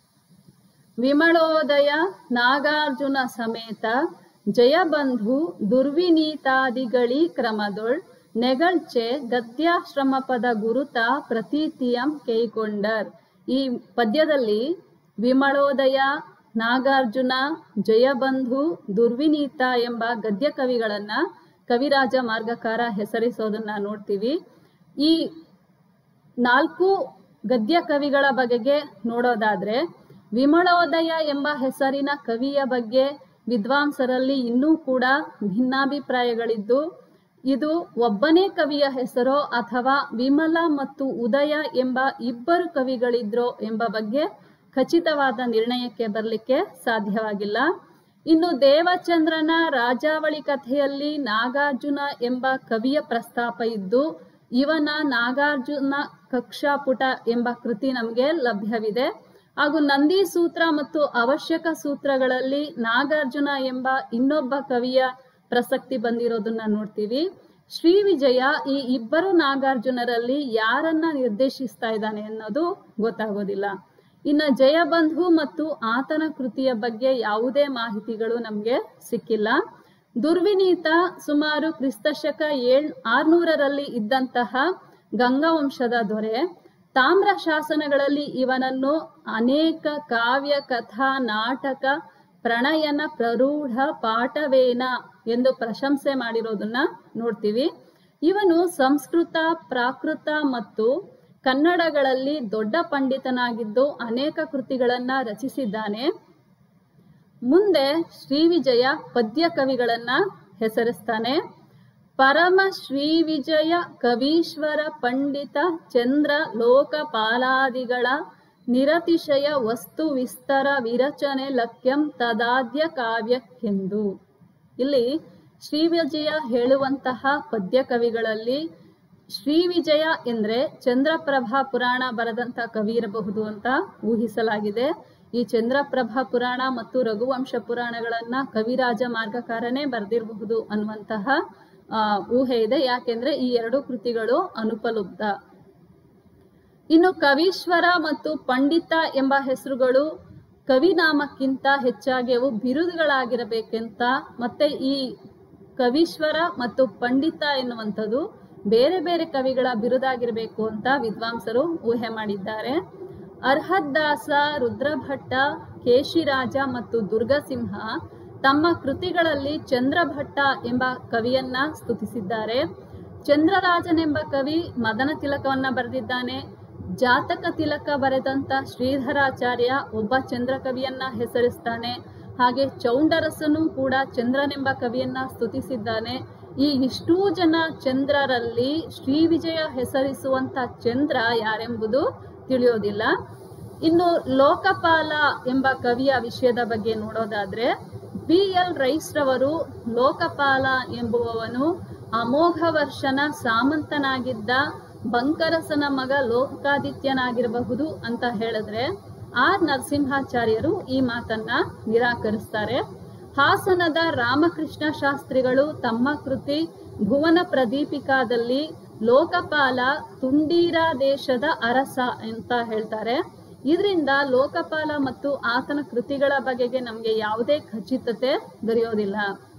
ವಿಮಳೋದಯ ನಾಗಾರ್ಜುನ ಸಮೇತ ಜಯಬಂಧು ದುರ್ವಿನೀತಾದಿಗಳೀ ಕ್ರಮದೊಳ್ ನೆಗಳ್ಚೆ ಗದ್ಯಾಶ್ರಮ ಪದ ಗುರುತ ಪ್ರತೀತಿಯಂ ಕೈಗೊಂಡರ್ ಈ ಪದ್ಯದಲ್ಲಿ ವಿಮಳೋದಯ ನಾಗಾರ್ಜುನ ಜಯಬಂಧು ದುರ್ವಿನೀತ ಎಂಬ ಗದ್ಯ ಕವಿಗಳನ್ನ ಕವಿರಾಜ ಮಾರ್ಗಕಾರ ಹೆಸರಿಸೋದನ್ನ ನೋಡ್ತೀವಿ ಈ ನಾಲ್ಕು ಗದ್ಯ ಕವಿಗಳ ಬಗೆಗೆ ನೋಡೋದಾದ್ರೆ ವಿಮಳೋದಯ ಎಂಬ ಹೆಸರಿನ ಕವಿಯ ಬಗ್ಗೆ ವಿದ್ವಾಂಸರಲ್ಲಿ ಇನ್ನೂ ಕೂಡ ಭಿನ್ನಾಭಿಪ್ರಾಯಗಳಿದ್ದು ಇದು ಒಬ್ಬನೇ ಕವಿಯ ಹೆಸರೋ ಅಥವಾ ವಿಮಲ ಮತ್ತು ಉದಯ ಎಂಬ ಇಬ್ಬರು ಕವಿಗಳಿದ್ರೋ ಎಂಬ ಬಗ್ಗೆ ಖಚಿತವಾದ ನಿರ್ಣಯಕ್ಕೆ ಬರಲಿಕ್ಕೆ ಸಾಧ್ಯವಾಗಿಲ್ಲ ಇನ್ನು ದೇವಚಂದ್ರನ ರಾಜಾವಳಿ ಕಥೆಯಲ್ಲಿ ನಾಗಾರ್ಜುನ ಎಂಬ ಕವಿಯ ಪ್ರಸ್ತಾಪ ಇದ್ದು ಇವನ ನಾಗಾರ್ಜುನ ಕಕ್ಷಾಪುಟ ಎಂಬ ಕೃತಿ ನಮಗೆ ಲಭ್ಯವಿದೆ ಹಾಗೂ ನಂದಿ ಸೂತ್ರ ಮತ್ತು ಅವಶ್ಯಕ ಸೂತ್ರಗಳಲ್ಲಿ ನಾಗಾರ್ಜುನ ಎಂಬ ಇನ್ನೊಬ್ಬ ಕವಿಯ ಪ್ರಸಕ್ತಿ ಬಂದಿರೋದನ್ನ ನೋಡ್ತೀವಿ ಶ್ರೀ ವಿಜಯ ಈ ಇಬ್ಬರು ನಾಗಾರ್ಜುನರಲ್ಲಿ ಯಾರನ್ನ ನಿರ್ದೇಶಿಸ್ತಾ ಇದ್ದಾನೆ ಅನ್ನೋದು ಗೊತ್ತಾಗೋದಿಲ್ಲ ಇನ್ನು ಜಯಬಂಧು ಮತ್ತು ಆತನ ಕೃತಿಯ ಬಗ್ಗೆ ಯಾವುದೇ ಮಾಹಿತಿಗಳು ನಮಗೆ ಸಿಕ್ಕಿಲ್ಲ ದುರ್ವಿನೀತ ಸುಮಾರು ಕ್ರಿಸ್ತಶಕ ಏಳ್ ಆರ್ನೂರರಲ್ಲಿ ಇದ್ದಂತಹ ಗಂಗವಂಶದ ದೊರೆ ತಾಮ್ರ ಶಾಸನಗಳಲ್ಲಿ ಇವನನ್ನು ಅನೇಕ ಕಾವ್ಯ ಕಥಾ ನಾಟಕ ಪ್ರಣಯನ ಪ್ರರೂಢ ಪಾಠವೇನ ಎಂದು ಪ್ರಶಂಸೆ ಮಾಡಿರೋದನ್ನ ನೋಡ್ತೀವಿ ಇವನು ಸಂಸ್ಕೃತ ಪ್ರಾಕೃತ ಮತ್ತು ಕನ್ನಡಗಳಲ್ಲಿ ದೊಡ್ಡ ಪಂಡಿತನಾಗಿದ್ದು ಅನೇಕ ಕೃತಿಗಳನ್ನ ರಚಿಸಿದ್ದಾನೆ ಮುಂದೆ ಶ್ರೀವಿಜಯ ಪದ್ಯ ಕವಿಗಳನ್ನ ಹೆಸರಿಸ್ತಾನೆ ಪರಮ ಶ್ರೀ ವಿಜಯ ಕವೀಶ್ವರ ಪಂಡಿತ ಚಂದ್ರ ಲೋಕಪಾಲಾದಿಗಳ ನಿರತಿಶಯ ವಸ್ತು ವಿಸ್ತರ ವಿರಚನೆ ಲಕ್ಷ್ಯಂ ತದಾದ್ಯ ಕಾವ್ಯಕ್ಕೆಂದು ಇಲ್ಲಿ ಶ್ರೀ ವಿಜಯ ಹೇಳುವಂತಹ ಪದ್ಯ ಕವಿಗಳಲ್ಲಿ ಶ್ರೀ ವಿಜಯ ಎಂದ್ರೆ ಚಂದ್ರಪ್ರಭಾ ಪುರಾಣ ಬರೆದಂತ ಕವಿ ಇರಬಹುದು ಅಂತ ಊಹಿಸಲಾಗಿದೆ ಈ ಚಂದ್ರಪ್ರಭಾ ಪುರಾಣ ಮತ್ತು ರಘುವಂಶ ಪುರಾಣಗಳನ್ನ ಕವಿರಾಜ ಮಾರ್ಗಕಾರನೇ ಬರೆದಿರಬಹುದು ಅನ್ನುವಂತಹ ಆ, ಊಹೆ ಇದೆ ಯಾಕೆಂದ್ರೆ ಈ ಎರಡು ಕೃತಿಗಳು ಅನುಪಲುಬ್ಧ ಇನ್ನು ಕವೀಶ್ವರ ಮತ್ತು ಪಂಡಿತ ಎಂಬ ಹೆಸರುಗಳು ಕವಿನಾಮಕ್ಕಿಂತ ಹೆಚ್ಚಾಗಿ ಅವು ಬಿರುದುಗಳಾಗಿರಬೇಕೆಂತ ಮತ್ತೆ ಈ ಕವೀಶ್ವರ ಮತ್ತು ಪಂಡಿತ ಎನ್ನುವಂಥದ್ದು ಬೇರೆ ಬೇರೆ ಕವಿಗಳ ಬಿರುದಾಗಿರಬೇಕು ಅಂತ ವಿದ್ವಾಂಸರು ಊಹೆ ಮಾಡಿದ್ದಾರೆ ಅರ್ಹದ್ದಾಸ ರುದ್ರಭಟ್ಟ ಕೇಶಿರಾಜ ಮತ್ತು ದುರ್ಗಸಿಂಹ ತಮ್ಮ ಕೃತಿಗಳಲ್ಲಿ ಚಂದ್ರಭಟ್ಟ ಎಂಬ ಕವಿಯನ್ನ ಸ್ತುತಿಸಿದ್ದಾರೆ ಚಂದ್ರರಾಜನೆಂಬ ಕವಿ ಮದನ ತಿಲಕವನ್ನ ಬರೆದಿದ್ದಾನೆ ಜಾತಕ ತಿಲಕ ಬರೆದಂತ ಶ್ರೀಧರಾಚಾರ್ಯ ಒಬ್ಬ ಚಂದ್ರಕವಿಯನ್ನ ಹೆಸರಿಸ್ತಾನೆ ಹಾಗೆ ಚೌಂಡರಸನು ಕೂಡ ಚಂದ್ರನೆಂಬ ಕವಿಯನ್ನ ಸ್ತುತಿಸಿದ್ದಾನೆ ಈ ಇಷ್ಟೂ ಜನ ಚಂದ್ರರಲ್ಲಿ ಶ್ರೀ ವಿಜಯ ಹೆಸರಿಸುವಂತ ಚಂದ್ರ ಯಾರೆಂಬುದು ತಿಳಿಯೋದಿಲ್ಲ ಇನ್ನು ಲೋಕಪಾಲ ಎಂಬ ಕವಿಯ ವಿಷಯದ ಬಗ್ಗೆ ನೋಡೋದಾದ್ರೆ ಬಿ ಎಲ್ ರೈಸ್ರವರು ಲೋಕಪಾಲ ಎಂಬುವವನು ಅಮೋಘ ವರ್ಷನ ಸಾಮಂತನಾಗಿದ್ದ ಬಂಕರಸನ ಮಗ ಲೋಕಾದಿತ್ಯನಾಗಿರಬಹುದು ಅಂತ ಹೇಳಿದ್ರೆ ಆರ್ ನರಸಿಂಹಾಚಾರ್ಯರು ಈ ಮಾತನ್ನ ನಿರಾಕರಿಸ್ತಾರೆ ಹಾಸನದ ರಾಮಕೃಷ್ಣ ಶಾಸ್ತ್ರಿಗಳು ತಮ್ಮ ಕೃತಿ ಭುವನ ಪ್ರದೀಪಿಕಾದಲ್ಲಿ ಲೋಕಪಾಲ ತುಂಡೀರ ದೇಶದ ಅರಸ ಅಂತ ಹೇಳ್ತಾರೆ ಇದರಿಂದ ಲೋಕಪಾಲ ಮತ್ತು ಆತನ ಕೃತಿಗಳ ಬಗೆಗೆ ನಮಗೆ ಯಾವುದೇ ಖಚಿತತೆ ದೊರೆಯೋದಿಲ್ಲ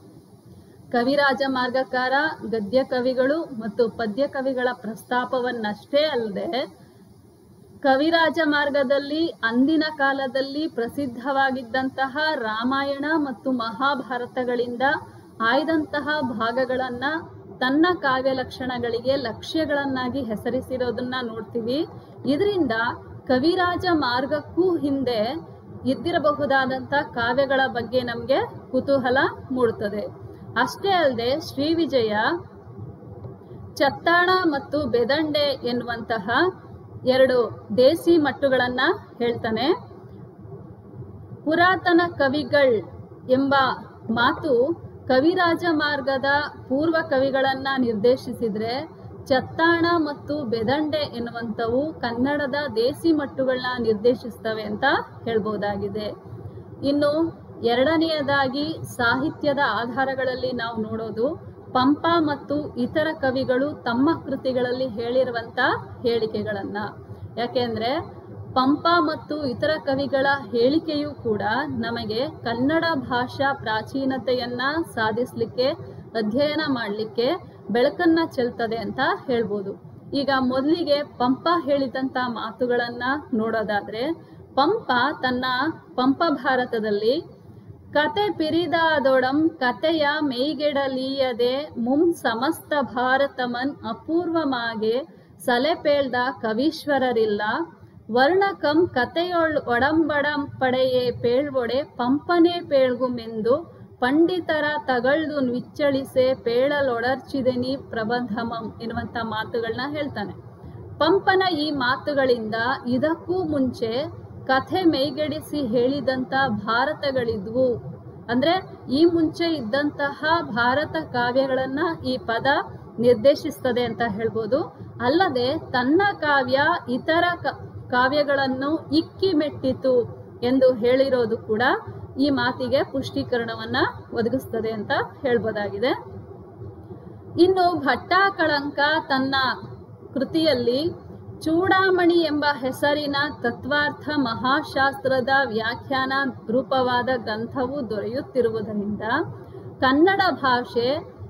ಕವಿರಾಜ ಮಾರ್ಗಕಾರ ಗದ್ಯ ಕವಿಗಳು ಮತ್ತು ಪದ್ಯ ಕವಿಗಳ ಪ್ರಸ್ತಾಪವನ್ನಷ್ಟೇ ಅಲ್ಲದೆ ಕವಿರಾಜ ಮಾರ್ಗದಲ್ಲಿ ಅಂದಿನ ಕಾಲದಲ್ಲಿ ಪ್ರಸಿದ್ಧವಾಗಿದ್ದಂತಹ ರಾಮಾಯಣ ಮತ್ತು ಮಹಾಭಾರತಗಳಿಂದ ಆಯ್ದಂತಹ ಭಾಗಗಳನ್ನ ತನ್ನ ಕಾವ್ಯ ಲಕ್ಷಣಗಳಿಗೆ ಲಕ್ಷ್ಯಗಳನ್ನಾಗಿ ಹೆಸರಿಸಿರೋದನ್ನ ನೋಡ್ತೀವಿ ಇದರಿಂದ ಕವಿರಾಜ ಮಾರ್ಗಕ್ಕೂ ಹಿಂದೆ ಇದ್ದಿರಬಹುದಾದಂಥ ಕಾವ್ಯಗಳ ಬಗ್ಗೆ ನಮಗೆ ಕುತೂಹಲ ಮೂಡುತ್ತದೆ ಅಷ್ಟೇ ಅಲ್ಲದೆ ಶ್ರೀ ವಿಜಯ ಚತ್ತಾಣ ಮತ್ತು ಬೆದಂಡೆ ಎನ್ನುವಂತಹ ಎರಡು ದೇಸಿ ಮಟ್ಟುಗಳನ್ನ ಹೇಳ್ತಾನೆ ಪುರಾತನ ಕವಿಗಳ್ ಎಂಬ ಮಾತು ಕವಿರಾಜ ಮಾರ್ಗದ ಪೂರ್ವ ಕವಿಗಳನ್ನ ನಿರ್ದೇಶಿಸಿದ್ರೆ ಚತ್ತಾಣ ಮತ್ತು ಬೆದಂಡೆ ಎನ್ನುವಂಥವು ಕನ್ನಡದ ದೇಸಿ ಮಟ್ಟುಗಳನ್ನ ನಿರ್ದೇಶಿಸ್ತವೆ ಅಂತ ಹೇಳ್ಬೋದಾಗಿದೆ ಇನ್ನು ಎರಡನೆಯದಾಗಿ ಸಾಹಿತ್ಯದ ಆಧಾರಗಳಲ್ಲಿ ನಾವು ನೋಡೋದು ಪಂಪ ಮತ್ತು ಇತರ ಕವಿಗಳು ತಮ್ಮ ಕೃತಿಗಳಲ್ಲಿ ಹೇಳಿರುವಂತ ಹೇಳಿಕೆಗಳನ್ನ ಯಾಕೆಂದ್ರೆ ಪಂಪ ಮತ್ತು ಇತರ ಕವಿಗಳ ಹೇಳಿಕೆಯೂ ಕೂಡ ನಮಗೆ ಕನ್ನಡ ಭಾಷಾ ಪ್ರಾಚೀನತೆಯನ್ನ ಸಾಧಿಸ್ಲಿಕ್ಕೆ ಅಧ್ಯಯನ ಮಾಡಲಿಕ್ಕೆ ಬೆಳಕನ್ನ ಚೆಲ್ತದೆ ಅಂತ ಹೇಳ್ಬೋದು ಈಗ ಮೊದಲಿಗೆ ಪಂಪ ಹೇಳಿದಂತ ಮಾತುಗಳನ್ನ ನೋಡೋದಾದ್ರೆ ಪಂಪ ತನ್ನ ಪಂಪ ಭಾರತದಲ್ಲಿ ಕತೆ ಪಿರಿದಾದೊಡಂ ಕತೆಯ ಮೇಯ್ಗೆಡಲೀಯದೆ ಮುಂ ಸಮಸ್ತ ಭಾರತಮನ್ ಅಪೂರ್ವಮಾಗೆ ಸಲೆಪೇಳ್ದ ಕವೀಶ್ವರರಿಲ್ಲ ವರ್ಣಕಂ ಕತೆಯೊಳ್ ಒಡಂಬಡಂ ಪಡೆಯೇ ಪೇಳ್ವೊಡೆ ಪಂಪನೇ ಪೇಳ್ಗುಮೆಂದು ಪಂಡಿತರ ತಗಳ್ದು ನಿಚ್ಚಳಿಸೆ ಪೇಳಲೊಡರ್ಚಿದೆನಿ ಪ್ರಬಂಧಮಂ ಎನ್ನುವಂತ ಮಾತುಗಳನ್ನ ಹೇಳ್ತಾನೆ ಪಂಪನ ಈ ಮಾತುಗಳಿಂದ ಇದಕ್ಕೂ ಮುಂಚೆ ಕಥೆ ಮೈಗಡಿಸಿ ಹೇಳಿದಂತ ಭಾರತಗಳಿದ್ವು ಅಂದ್ರೆ ಈ ಮುಂಚೆ ಇದ್ದಂತಹ ಭಾರತ ಕಾವ್ಯಗಳನ್ನ ಈ ಪದ ನಿರ್ದೇಶಿಸ್ತದೆ ಅಂತ ಹೇಳ್ಬೋದು ಅಲ್ಲದೆ ತನ್ನ ಕಾವ್ಯ ಇತರ ಕಾವ್ಯಗಳನ್ನು ಇಕ್ಕಿ ಮೆಟ್ಟಿತು ಎಂದು ಹೇಳಿರೋದು ಕೂಡ ಈ ಮಾತಿಗೆ ಪುಷ್ಟೀಕರಣವನ್ನ ಒದಗಿಸ್ತದೆ ಅಂತ ಹೇಳ್ಬೋದಾಗಿದೆ ಇನ್ನು ಭಟ್ಟಾಕಳಂಕ ತನ್ನ ಕೃತಿಯಲ್ಲಿ ಚೂಡಾಮಣಿ ಎಂಬ ಹೆಸರಿನ ತತ್ವಾರ್ಥ ಮಹಾಶಾಸ್ತ್ರದ ವ್ಯಾಖ್ಯಾನ ರೂಪವಾದ ಗ್ರಂಥವು ದೊರೆಯುತ್ತಿರುವುದರಿಂದ ಕನ್ನಡ ಭಾಷೆ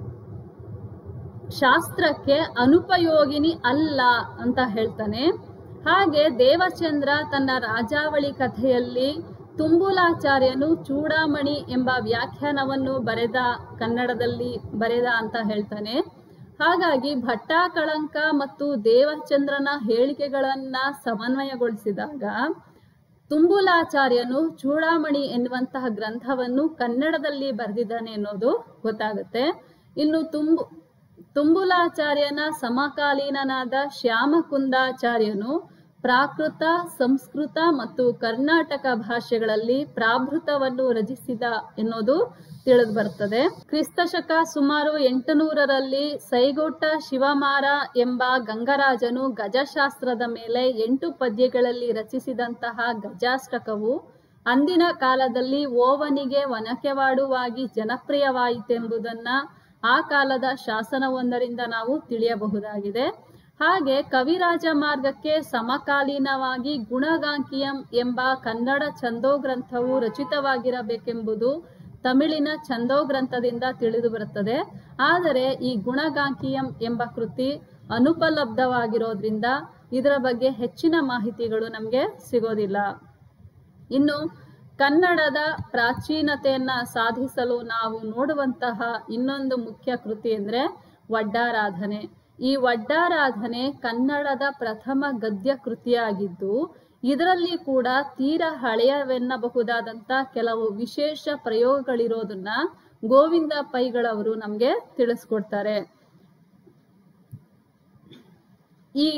ಶಾಸ್ತ್ರಕ್ಕೆ ಅನುಪಯೋಗಿನಿ ಅಲ್ಲ ಅಂತ ಹೇಳ್ತಾನೆ ಹಾಗೆ ದೇವಚಂದ್ರ ತನ್ನ ರಾಜಾವಳಿ ಕಥೆಯಲ್ಲಿ ತುಂಬುಲಾಚಾರ್ಯನು ಚೂಡಾಮಣಿ ಎಂಬ ವ್ಯಾಖ್ಯಾನವನ್ನು ಬರೆದ ಕನ್ನಡದಲ್ಲಿ ಬರೆದ ಅಂತ ಹೇಳ್ತಾನೆ ಹಾಗಾಗಿ ಭಟ್ಟಾಕಳಂಕ ಮತ್ತು ದೇವಚಂದ್ರನ ಹೇಳಿಕೆಗಳನ್ನ ಸಮನ್ವಯಗೊಳಿಸಿದಾಗ ತುಂಬುಲಾಚಾರ್ಯನು ಚೂಡಾಮಣಿ ಎನ್ನುವಂತಹ ಗ್ರಂಥವನ್ನು ಕನ್ನಡದಲ್ಲಿ ಬರೆದಿದ್ದಾನೆ ಅನ್ನೋದು ಗೊತ್ತಾಗುತ್ತೆ ಇನ್ನು ತುಂಬು ತುಂಬುಲಾಚಾರ್ಯನ ಸಮಕಾಲೀನನಾದ ಶ್ಯಾಮಕುಂದಾಚಾರ್ಯನು ಪ್ರಾಕೃತ ಸಂಸ್ಕೃತ ಮತ್ತು ಕರ್ನಾಟಕ ಭಾಷೆಗಳಲ್ಲಿ ಪ್ರಾಭೃತವನ್ನು ರಚಿಸಿದ ಎನ್ನುವುದು ತಿಳಿದು ಬರುತ್ತದೆ ಕ್ರಿಸ್ತಶಕ ಸುಮಾರು ಎಂಟುನೂರರಲ್ಲಿ ಸೈಗೋಟ ಶಿವಮಾರ ಎಂಬ ಗಂಗರಾಜನು ಗಜಶಾಸ್ತ್ರದ ಮೇಲೆ ಎಂಟು ಪದ್ಯಗಳಲ್ಲಿ ರಚಿಸಿದಂತಹ ಗಜಾಷ್ಟಕವು ಅಂದಿನ ಕಾಲದಲ್ಲಿ ಓವನಿಗೆ ವನಕೆವಾಡುವಾಗಿ ಜನಪ್ರಿಯವಾಯಿತೆಂಬುದನ್ನ ಆ ಕಾಲದ ಶಾಸನವೊಂದರಿಂದ ನಾವು ತಿಳಿಯಬಹುದಾಗಿದೆ ಹಾಗೆ ಕವಿರಾಜ ಮಾರ್ಗಕ್ಕೆ ಸಮಕಾಲೀನವಾಗಿ ಗುಣಗಾಂಕಿಯಂ ಎಂಬ ಕನ್ನಡ ಛಂದೋ ಗ್ರಂಥವು ರಚಿತವಾಗಿರಬೇಕೆಂಬುದು ತಮಿಳಿನ ಛಂದೋ ಗ್ರಂಥದಿಂದ ತಿಳಿದು ಬರುತ್ತದೆ ಆದರೆ ಈ ಗುಣಗಾಂಕಿಯಂ ಎಂಬ ಕೃತಿ ಅನುಪಲಬ್ಧವಾಗಿರೋದ್ರಿಂದ ಇದರ ಬಗ್ಗೆ ಹೆಚ್ಚಿನ ಮಾಹಿತಿಗಳು ನಮಗೆ ಸಿಗೋದಿಲ್ಲ ಇನ್ನು ಕನ್ನಡದ ಪ್ರಾಚೀನತೆಯನ್ನ ಸಾಧಿಸಲು ನಾವು ನೋಡುವಂತಹ ಇನ್ನೊಂದು ಮುಖ್ಯ ಕೃತಿ ಅಂದ್ರೆ ವಡ್ಡಾರಾಧನೆ ಈ ವಡ್ಡಾರಾಧನೆ ಕನ್ನಡದ ಪ್ರಥಮ ಗದ್ಯ ಕೃತಿಯಾಗಿದ್ದು ಇದರಲ್ಲಿ ಕೂಡ ತೀರ ಹಳೆಯವೆನ್ನಬಹುದಾದಂತ ಕೆಲವು ವಿಶೇಷ ಪ್ರಯೋಗಗಳಿರೋದನ್ನ ಗೋವಿಂದ ಪೈಗಳವರು ನಮ್ಗೆ ತಿಳಿಸ್ಕೊಡ್ತಾರೆ ಈ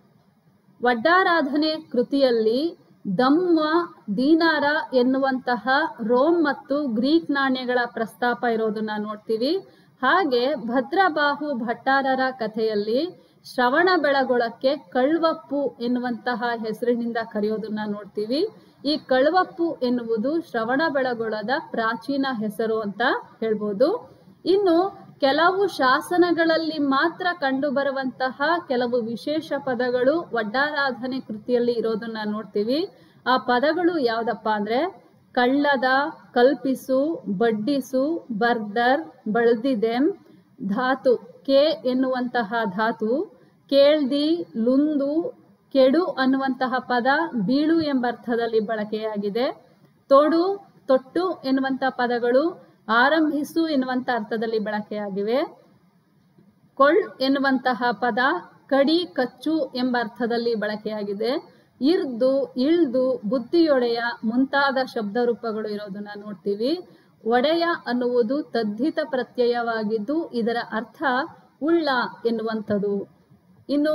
ವಡ್ಡಾರಾಧನೆ ಕೃತಿಯಲ್ಲಿ ದಮ್ಮ ದೀನಾರ ಎನ್ನುವಂತಹ ರೋಮ್ ಮತ್ತು ಗ್ರೀಕ್ ನಾಣ್ಯಗಳ ಪ್ರಸ್ತಾಪ ಇರೋದನ್ನ ನೋಡ್ತೀವಿ ಹಾಗೆ ಭದ್ರಬಾಹು ಭಟ್ಟಾರರ ಕಥೆಯಲ್ಲಿ ಶ್ರವಣ ಬೆಳಗೊಳಕ್ಕೆ ಕಳ್ವಪ್ಪು ಎನ್ನುವಂತಹ ಹೆಸರಿನಿಂದ ಕರೆಯೋದನ್ನ ನೋಡ್ತೀವಿ ಈ ಕಳ್ವಪ್ಪು ಎನ್ನುವುದು ಶ್ರವಣ ಬೆಳಗೊಳದ ಪ್ರಾಚೀನ ಹೆಸರು ಅಂತ ಹೇಳ್ಬೋದು ಇನ್ನು ಕೆಲವು ಶಾಸನಗಳಲ್ಲಿ ಮಾತ್ರ ಕಂಡುಬರುವಂತಹ ಕೆಲವು ವಿಶೇಷ ಪದಗಳು ವಡ್ಡಾರಾಧನೆ ಕೃತಿಯಲ್ಲಿ ಇರೋದನ್ನ ನೋಡ್ತೀವಿ ಆ ಪದಗಳು ಯಾವ್ದಪ್ಪ ಅಂದ್ರೆ ಕಳ್ಳದ ಕಲ್ಪಿಸು ಬಡ್ಡಿಸು ಬರ್ದರ್ ಬಳ್ದಿದೆಂ ಧಾತು ಕೆ ಎನ್ನುವಂತಹ ಧಾತು ಕೇಳ್ದಿ ಲುಂದು ಕೆಡು ಅನ್ನುವಂತಹ ಪದ ಬೀಳು ಎಂಬ ಅರ್ಥದಲ್ಲಿ ಬಳಕೆಯಾಗಿದೆ ತೊಡು ತೊಟ್ಟು ಎನ್ನುವಂತಹ ಪದಗಳು ಆರಂಭಿಸು ಎನ್ನುವಂತ ಅರ್ಥದಲ್ಲಿ ಬಳಕೆಯಾಗಿವೆ ಕೊಳ್ ಎನ್ನುವಂತಹ ಪದ ಕಡಿ ಕಚ್ಚು ಎಂಬ ಅರ್ಥದಲ್ಲಿ ಬಳಕೆಯಾಗಿದೆ ಇರ್ದು ಇಳ್ದು ಬುದ್ಧಿಯೊಡೆಯ ಮುಂತಾದ ಶಬ್ದ ರೂಪಗಳು ಇರೋದನ್ನ ನೋಡ್ತೀವಿ ಒಡೆಯ ಅನ್ನುವುದು ತದ್ಧಿತ ಪ್ರತ್ಯಯವಾಗಿದ್ದು ಇದರ ಅರ್ಥ ಉಳ್ಳ ಎನ್ನುವಂಥದ್ದು ಇನ್ನು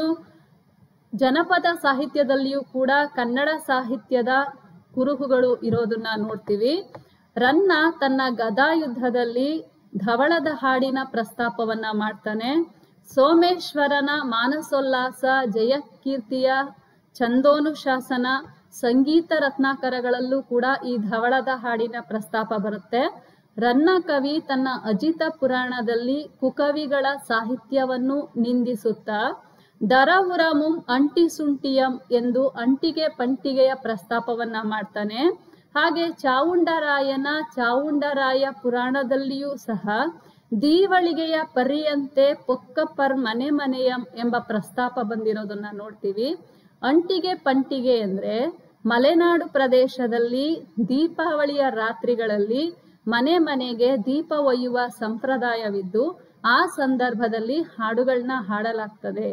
ಜನಪದ ಸಾಹಿತ್ಯದಲ್ಲಿಯೂ ಕೂಡ ಕನ್ನಡ ಸಾಹಿತ್ಯದ ಕುರುಹುಗಳು ಇರೋದನ್ನ ನೋಡ್ತೀವಿ ರನ್ನ ತನ್ನ ಗದಾಯುದ್ಧದಲ್ಲಿ ಧವಳದ ಹಾಡಿನ ಪ್ರಸ್ತಾಪವನ್ನ ಮಾಡ್ತಾನೆ ಸೋಮೇಶ್ವರನ ಮಾನಸೋಲ್ಲಾಸ ಜಯಕೀರ್ತಿಯ ಛಂದೋನುಶಾಸನ ಸಂಗೀತ ರತ್ನಾಕರಗಳಲ್ಲೂ ಕೂಡ ಈ ಧವಳದ ಹಾಡಿನ ಪ್ರಸ್ತಾಪ ಬರುತ್ತೆ ರನ್ನ ಕವಿ ತನ್ನ ಅಜಿತ ಪುರಾಣದಲ್ಲಿ ಕುಕವಿಗಳ ಸಾಹಿತ್ಯವನ್ನು ನಿಂದಿಸುತ್ತಾ ದರವುರಮುಂ ಅಂಟಿಸುಂಟಿಯಂ ಎಂದು ಅಂಟಿಗೆ ಪಂಟಿಗೆಯ ಪ್ರಸ್ತಾಪವನ್ನ ಮಾಡ್ತಾನೆ ಹಾಗೆ ಚಾವುಂಡರಾಯನ ಚಾವುಂಡರಾಯ ಪುರಾಣದಲ್ಲಿಯೂ ಸಹ ದೀವಳಿಗೆಯ ಪರಿಯಂತೆ ಪೊಕ್ಕಪ್ಪರ್ ಮನೆ ಮನೆಯಂ ಎಂಬ ಪ್ರಸ್ತಾಪ ಬಂದಿರೋದನ್ನ ನೋಡ್ತೀವಿ ಅಂಟಿಗೆ ಪಂಟಿಗೆ ಅಂದ್ರೆ ಮಲೆನಾಡು ಪ್ರದೇಶದಲ್ಲಿ ದೀಪಾವಳಿಯ ರಾತ್ರಿಗಳಲ್ಲಿ ಮನೆ ಮನೆಗೆ ದೀಪ ಒಯ್ಯುವ ಸಂಪ್ರದಾಯವಿದ್ದು ಆ ಸಂದರ್ಭದಲ್ಲಿ ಹಾಡುಗಳನ್ನ ಹಾಡಲಾಗ್ತದೆ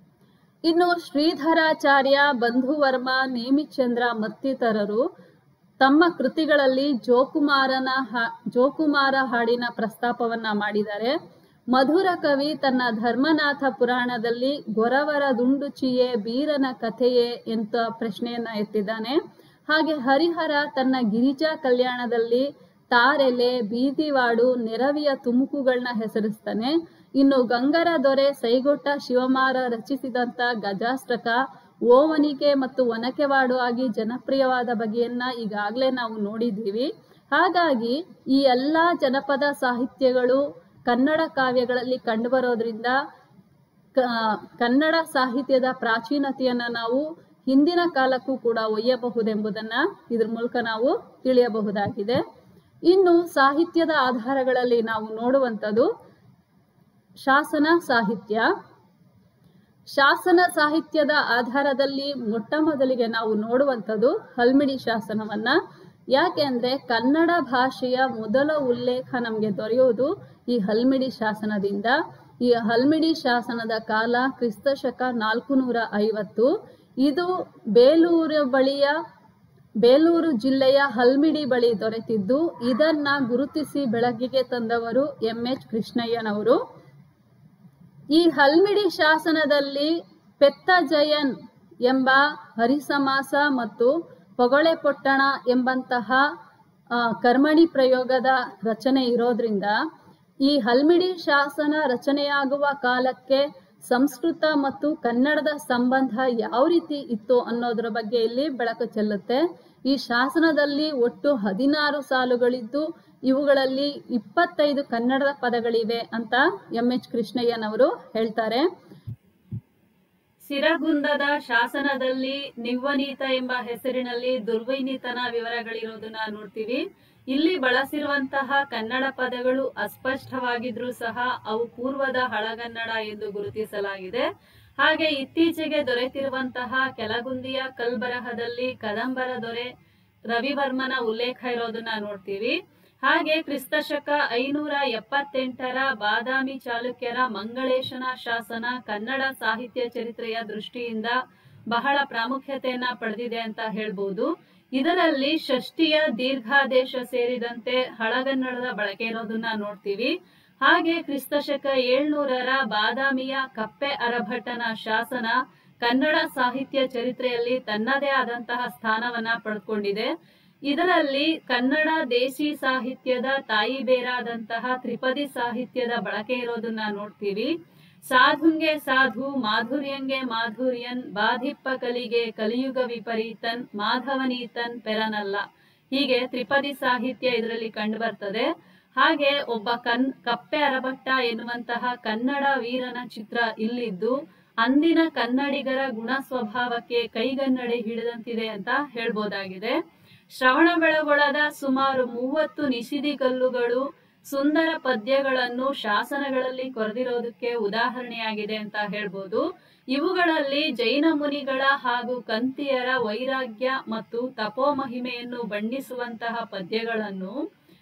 ಇನ್ನು ಶ್ರೀಧರಾಚಾರ್ಯ ಬಂಧುವರ್ಮ ನೇಮಿಚಂದ್ರ ಮತ್ತಿತರರು ತಮ್ಮ ಕೃತಿಗಳಲ್ಲಿ ಜೋಕುಮಾರನ ಹಾ- ಜೋಕುಮಾರ ಹಾಡಿನ ಪ್ರಸ್ತಾಪವನ್ನ ಮಾಡಿದ್ದಾರೆ ಮಧುರ ಕವಿ ತನ್ನ ಧರ್ಮನಾಥ ಪುರಾಣದಲ್ಲಿ ಗೊರವರ ದುಂಡುಚಿಯೇ ಬೀರನ ಕಥೆಯೇ ಅಂತ ಪ್ರಶ್ನೆಯನ್ನ ಎತ್ತಿದ್ದಾನೆ ಹಾಗೆ ಹರಿಹರ ತನ್ನ ಗಿರಿಜಾ ಕಲ್ಯಾಣದಲ್ಲಿ ತಾರೆಲೆ ಬೀದಿವಾಡು ನೆರವಿಯ ತುಮುಕುಗಳನ್ನ ಹೆಸರಿಸ್ತಾನೆ ಇನ್ನು ಗಂಗರ ದೊರೆ ಸೈಗೊಟ್ಟ ಶಿವಮಾರ ರಚಿಸಿದಂತ ಗಜಾಷ್ಟಕ ಓವನಿಕೆ ಮತ್ತು ಒನಕೆವಾಡು ಆಗಿ ಜನಪ್ರಿಯವಾದ ಬಗೆಯನ್ನ ಈಗಾಗಲೇ ನಾವು ನೋಡಿದ್ದೀವಿ ಹಾಗಾಗಿ ಈ ಎಲ್ಲಾ ಜನಪದ ಸಾಹಿತ್ಯಗಳು ಕನ್ನಡ ಕಾವ್ಯಗಳಲ್ಲಿ ಕಂಡುಬರೋದ್ರಿಂದ ಕ- ಕನ್ನಡ ಸಾಹಿತ್ಯದ ಪ್ರಾಚೀನತೆಯನ್ನ ನಾವು ಹಿಂದಿನ ಕಾಲಕ್ಕೂ ಕೂಡ ಒಯ್ಯಬಹುದೆಂಬುದನ್ನ ಇದ್ರ ಮೂಲಕ ನಾವು ತಿಳಿಯಬಹುದಾಗಿದೆ ಇನ್ನು ಸಾಹಿತ್ಯದ ಆಧಾರಗಳಲ್ಲಿ ನಾವು ನೋಡುವಂಥದ್ದು ಶಾಸನ ಸಾಹಿತ್ಯ ಶಾಸನ ಸಾಹಿತ್ಯದ ಆಧಾರದಲ್ಲಿ ಮೊಟ್ಟ ಮೊದಲಿಗೆ ನಾವು ನೋಡುವಂಥದ್ದು ಹಲ್ಮಿಡಿ ಶಾಸನವನ್ನ ಯಾಕೆ ಅಂದ್ರೆ ಕನ್ನಡ ಭಾಷೆಯ ಮೊದಲ ಉಲ್ಲೇಖ ನಮಗೆ ದೊರೆಯುವುದು ಈ ಹಲ್ಮಿಡಿ ಶಾಸನದಿಂದ ಈ ಹಲ್ಮಿಡಿ ಶಾಸನದ ಕಾಲ ಕ್ರಿಸ್ತ ಶಕ ನಾಲ್ಕು ನೂರ ಐವತ್ತು ಇದು ಬೇಲೂರು ಬಳಿಯ ಬೇಲೂರು ಜಿಲ್ಲೆಯ ಹಲ್ಮಿಡಿ ಬಳಿ ದೊರೆತಿದ್ದು ಇದನ್ನ ಗುರುತಿಸಿ ಬೆಳಕಿಗೆ ತಂದವರು ಎಂ ಎಚ್ ಕೃಷ್ಣಯ್ಯನವರು ಈ ಹಲ್ಮಿಡಿ ಶಾಸನದಲ್ಲಿ ಪೆತ್ತ ಜಯನ್ ಎಂಬ ಹರಿಸಮಾಸ ಮತ್ತು ಪೊಗಳೆ ಪೊಟ್ಟಣ ಎಂಬಂತಹ ಆ, ಕರ್ಮಣಿ ಪ್ರಯೋಗದ ರಚನೆ ಇರೋದ್ರಿಂದ ಈ ಹಲ್ಮಿಡಿ ಶಾಸನ ರಚನೆಯಾಗುವ ಕಾಲಕ್ಕೆ ಸಂಸ್ಕೃತ ಮತ್ತು ಕನ್ನಡದ ಸಂಬಂಧ ಯಾವ ರೀತಿ ಇತ್ತು ಅನ್ನೋದರ ಬಗ್ಗೆ ಇಲ್ಲಿ ಬೆಳಕು ಚೆಲ್ಲುತ್ತೆ ಈ ಶಾಸನದಲ್ಲಿ ಒಟ್ಟು ಹದಿನಾರು ಸಾಲುಗಳಿದ್ದು ಇವುಗಳಲ್ಲಿ ಇಪ್ಪತ್ತೈದು ಕನ್ನಡದ ಪದಗಳಿವೆ ಅಂತ ಎಂ ಎಚ್ ಕೃಷ್ಣಯ್ಯನವರು ಹೇಳ್ತಾರೆ ಸಿರಗುಂದದ ಶಾಸನದಲ್ಲಿ ನಿವ್ವನೀತ ಎಂಬ ಹೆಸರಿನಲ್ಲಿ ದುರ್ವೈನೀತನ ವಿವರಗಳಿರೋದನ್ನ ನೋಡ್ತೀವಿ ಇಲ್ಲಿ ಬಳಸಿರುವಂತಹ ಕನ್ನಡ ಪದಗಳು ಅಸ್ಪಷ್ಟವಾಗಿದ್ರೂ ಸಹ ಅವು ಪೂರ್ವದ ಹಳಗನ್ನಡ ಎಂದು ಗುರುತಿಸಲಾಗಿದೆ ಹಾಗೆ ಇತ್ತೀಚೆಗೆ ದೊರೆತಿರುವಂತಹ ಕೆಲಗುಂದಿಯ ಕಲ್ಬರಹದಲ್ಲಿ ಕದಂಬರ ದೊರೆ ರವಿವರ್ಮನ ಉಲ್ಲೇಖ ಇರೋದನ್ನ ನೋಡ್ತೀವಿ ಹಾಗೆ ಕ್ರಿಸ್ತಶಕ ಐನೂರ ಎಪ್ಪತ್ತೆಂಟರ ಬಾದಾಮಿ ಚಾಲುಕ್ಯರ ಮಂಗಳೇಶನ ಶಾಸನ ಕನ್ನಡ ಸಾಹಿತ್ಯ ಚರಿತ್ರೆಯ ದೃಷ್ಟಿಯಿಂದ ಬಹಳ ಪ್ರಾಮುಖ್ಯತೆಯನ್ನ ಪಡೆದಿದೆ ಅಂತ ಹೇಳ್ಬೋದು ಇದರಲ್ಲಿ ಷಷ್ಠಿಯ ದೀರ್ಘಾದೇಶ ಸೇರಿದಂತೆ ಹಳಗನ್ನಡದ ಬಳಕೆ ಇರೋದನ್ನ ನೋಡ್ತೀವಿ ಹಾಗೆ ಕ್ರಿಸ್ತಶಕ ಏಳ್ನೂರರ ಬಾದಾಮಿಯ ಕಪ್ಪೆ ಅರಭಟ್ಟನ ಶಾಸನ ಕನ್ನಡ ಸಾಹಿತ್ಯ ಚರಿತ್ರೆಯಲ್ಲಿ ತನ್ನದೇ ಆದಂತಹ ಸ್ಥಾನವನ್ನ ಪಡ್ಕೊಂಡಿದೆ ಇದರಲ್ಲಿ ಕನ್ನಡ ದೇಸಿ ಸಾಹಿತ್ಯದ ತಾಯಿ ಬೇರಾದಂತಹ ತ್ರಿಪದಿ ಸಾಹಿತ್ಯದ ಬಳಕೆ ಇರೋದನ್ನ ನೋಡ್ತೀವಿ ಸಾಧುಂಗೆ ಸಾಧು ಮಾಧುರ್ಯಂಗೆ ಮಾಧುರ್ಯನ್ ಬಾಧಿಪ್ಪ ಕಲಿಗೆ ಕಲಿಯುಗ ವಿಪರೀತನ್ ಮಾಧವನೀತನ್ ಪೆರನಲ್ಲ ಹೀಗೆ ತ್ರಿಪದಿ ಸಾಹಿತ್ಯ ಇದರಲ್ಲಿ ಕಂಡು ಬರ್ತದೆ ಹಾಗೆ ಒಬ್ಬ ಕನ್ ಕಪ್ಪೆ ಅರಭಟ್ಟ ಎನ್ನುವಂತಹ ಕನ್ನಡ ವೀರನ ಚಿತ್ರ ಇಲ್ಲಿದ್ದು ಅಂದಿನ ಕನ್ನಡಿಗರ ಗುಣ ಸ್ವಭಾವಕ್ಕೆ ಕೈಗನ್ನಡಿ ಹಿಡಿದಂತಿದೆ ಅಂತ ಹೇಳ್ಬೋದಾಗಿದೆ ಶ್ರವಣಬೆಳಗೊಳದ ಸುಮಾರು ಮೂವತ್ತು ನಿಷಿದಿ ಕಲ್ಲುಗಳು ಸುಂದರ ಪದ್ಯಗಳನ್ನು ಶಾಸನಗಳಲ್ಲಿ ಕೊರೆದಿರೋದಕ್ಕೆ ಉದಾಹರಣೆಯಾಗಿದೆ ಅಂತ ಹೇಳ್ಬೋದು ಇವುಗಳಲ್ಲಿ ಜೈನ ಮುನಿಗಳ ಹಾಗೂ ಕಂತಿಯರ ವೈರಾಗ್ಯ ಮತ್ತು ತಪೋಮಹಿಮೆಯನ್ನು ಬಣ್ಣಿಸುವಂತಹ ಪದ್ಯಗಳನ್ನು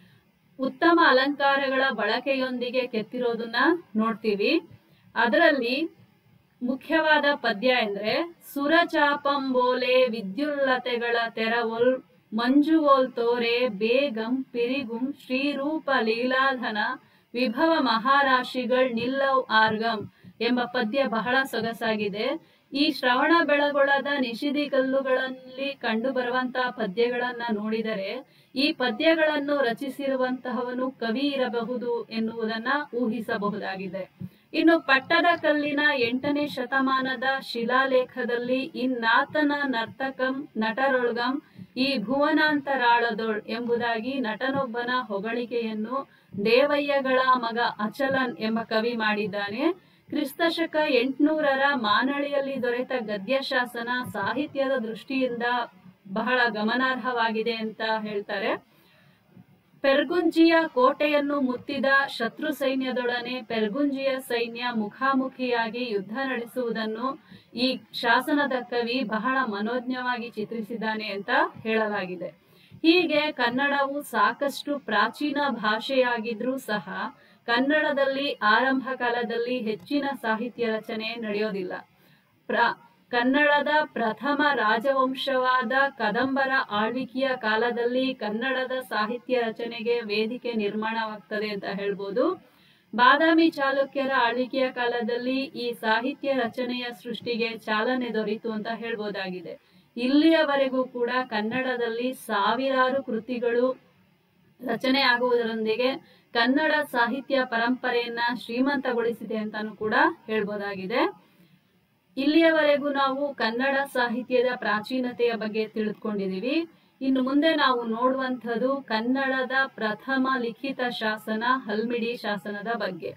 ಉತ್ತಮ ಅಲಂಕಾರಗಳ ಬಳಕೆಯೊಂದಿಗೆ ಕೆತ್ತಿರೋದನ್ನ ನೋಡ್ತೀವಿ ಅದರಲ್ಲಿ ಮುಖ್ಯವಾದ ಪದ್ಯ ಎಂದ್ರೆ ಸುರಚಾಪಂಬೋಲೆ ವಿದ್ಯುಲ್ಲತೆಗಳ ತೆರವೊಲ್ ಮಂಜುವೋಲ್ ತೋರೆ ಬೇಗಂ ಪಿರಿಗುಂ ಶ್ರೀರೂಪ ಲೀಲಾಧನ ವಿಭವ ಮಹಾರಾಶಿಗಳ್ ನಿಲ್ಲವ್ ಆರ್ಗಂ ಎಂಬ ಪದ್ಯ ಬಹಳ ಸೊಗಸಾಗಿದೆ ಈ ಶ್ರವಣ ಬೆಳಗೊಳದ ನಿಷಿದಿ ಕಲ್ಲುಗಳಲ್ಲಿ ಕಂಡು ಬರುವಂತಹ ಪದ್ಯಗಳನ್ನ ನೋಡಿದರೆ ಈ ಪದ್ಯಗಳನ್ನು ರಚಿಸಿರುವಂತಹವನು ಕವಿ ಇರಬಹುದು ಎನ್ನುವುದನ್ನ ಊಹಿಸಬಹುದಾಗಿದೆ ಇನ್ನು ಪಟ್ಟದ ಕಲ್ಲಿನ ಎಂಟನೇ ಶತಮಾನದ ಶಿಲಾಲೇಖದಲ್ಲಿ ಇನ್ನಾತನ ನರ್ತಕಂ ನಟರೊಳ್ಗಂ ಈ ಭುವನಾಂತರಾಳದೊಳ್ ಎಂಬುದಾಗಿ ನಟನೊಬ್ಬನ ಹೊಗಳಿಕೆಯನ್ನು ದೇವಯ್ಯಗಳ ಮಗ ಅಚಲನ್ ಎಂಬ ಕವಿ ಮಾಡಿದ್ದಾನೆ ಕ್ರಿಸ್ತಶಕ ಎಂಟುನೂರರ ಮಾನಳಿಯಲ್ಲಿ ದೊರೆತ ಗದ್ಯ ಶಾಸನ ಸಾಹಿತ್ಯದ ದೃಷ್ಟಿಯಿಂದ ಬಹಳ ಗಮನಾರ್ಹವಾಗಿದೆ ಅಂತ ಹೇಳ್ತಾರೆ ಪೆರ್ಗುಂಜಿಯ ಕೋಟೆಯನ್ನು ಮುತ್ತಿದ ಶತ್ರು ಸೈನ್ಯದೊಡನೆ ಪೆರ್ಗುಂಜಿಯ ಸೈನ್ಯ ಮುಖಾಮುಖಿಯಾಗಿ ಯುದ್ಧ ನಡೆಸುವುದನ್ನು ಈ ಶಾಸನದ ಕವಿ ಬಹಳ ಮನೋಜ್ಞವಾಗಿ ಚಿತ್ರಿಸಿದ್ದಾನೆ ಅಂತ ಹೇಳಲಾಗಿದೆ ಹೀಗೆ ಕನ್ನಡವು ಸಾಕಷ್ಟು ಪ್ರಾಚೀನ ಭಾಷೆಯಾಗಿದ್ರೂ ಸಹ ಕನ್ನಡದಲ್ಲಿ ಆರಂಭ ಕಾಲದಲ್ಲಿ ಹೆಚ್ಚಿನ ಸಾಹಿತ್ಯ ರಚನೆ ನಡೆಯೋದಿಲ್ಲ ಪ್ರಾ ಕನ್ನಡದ ಪ್ರಥಮ ರಾಜವಂಶವಾದ ಕದಂಬರ ಆಳ್ವಿಕೆಯ ಕಾಲದಲ್ಲಿ ಕನ್ನಡದ ಸಾಹಿತ್ಯ ರಚನೆಗೆ ವೇದಿಕೆ ನಿರ್ಮಾಣವಾಗ್ತದೆ ಅಂತ ಹೇಳ್ಬೋದು ಬಾದಾಮಿ ಚಾಲುಕ್ಯರ ಆಳ್ವಿಕೆಯ ಕಾಲದಲ್ಲಿ ಈ ಸಾಹಿತ್ಯ ರಚನೆಯ ಸೃಷ್ಟಿಗೆ ಚಾಲನೆ ದೊರೆಯಿತು ಅಂತ ಹೇಳ್ಬೋದಾಗಿದೆ ಇಲ್ಲಿಯವರೆಗೂ ಕೂಡ ಕನ್ನಡದಲ್ಲಿ ಸಾವಿರಾರು ಕೃತಿಗಳು ರಚನೆ ಆಗುವುದರೊಂದಿಗೆ ಕನ್ನಡ ಸಾಹಿತ್ಯ ಪರಂಪರೆಯನ್ನ ಶ್ರೀಮಂತಗೊಳಿಸಿದೆ ಅಂತಾನು ಕೂಡ ಹೇಳ್ಬೋದಾಗಿದೆ ಇಲ್ಲಿಯವರೆಗೂ ನಾವು ಕನ್ನಡ ಸಾಹಿತ್ಯದ ಪ್ರಾಚೀನತೆಯ ಬಗ್ಗೆ ತಿಳಿದುಕೊಂಡಿದೀವಿ ಇನ್ನು ಮುಂದೆ ನಾವು ನೋಡುವಂಥದ್ದು ಕನ್ನಡದ ಪ್ರಥಮ ಲಿಖಿತ ಶಾಸನ ಹಲ್ಮಿಡಿ ಶಾಸನದ ಬಗ್ಗೆ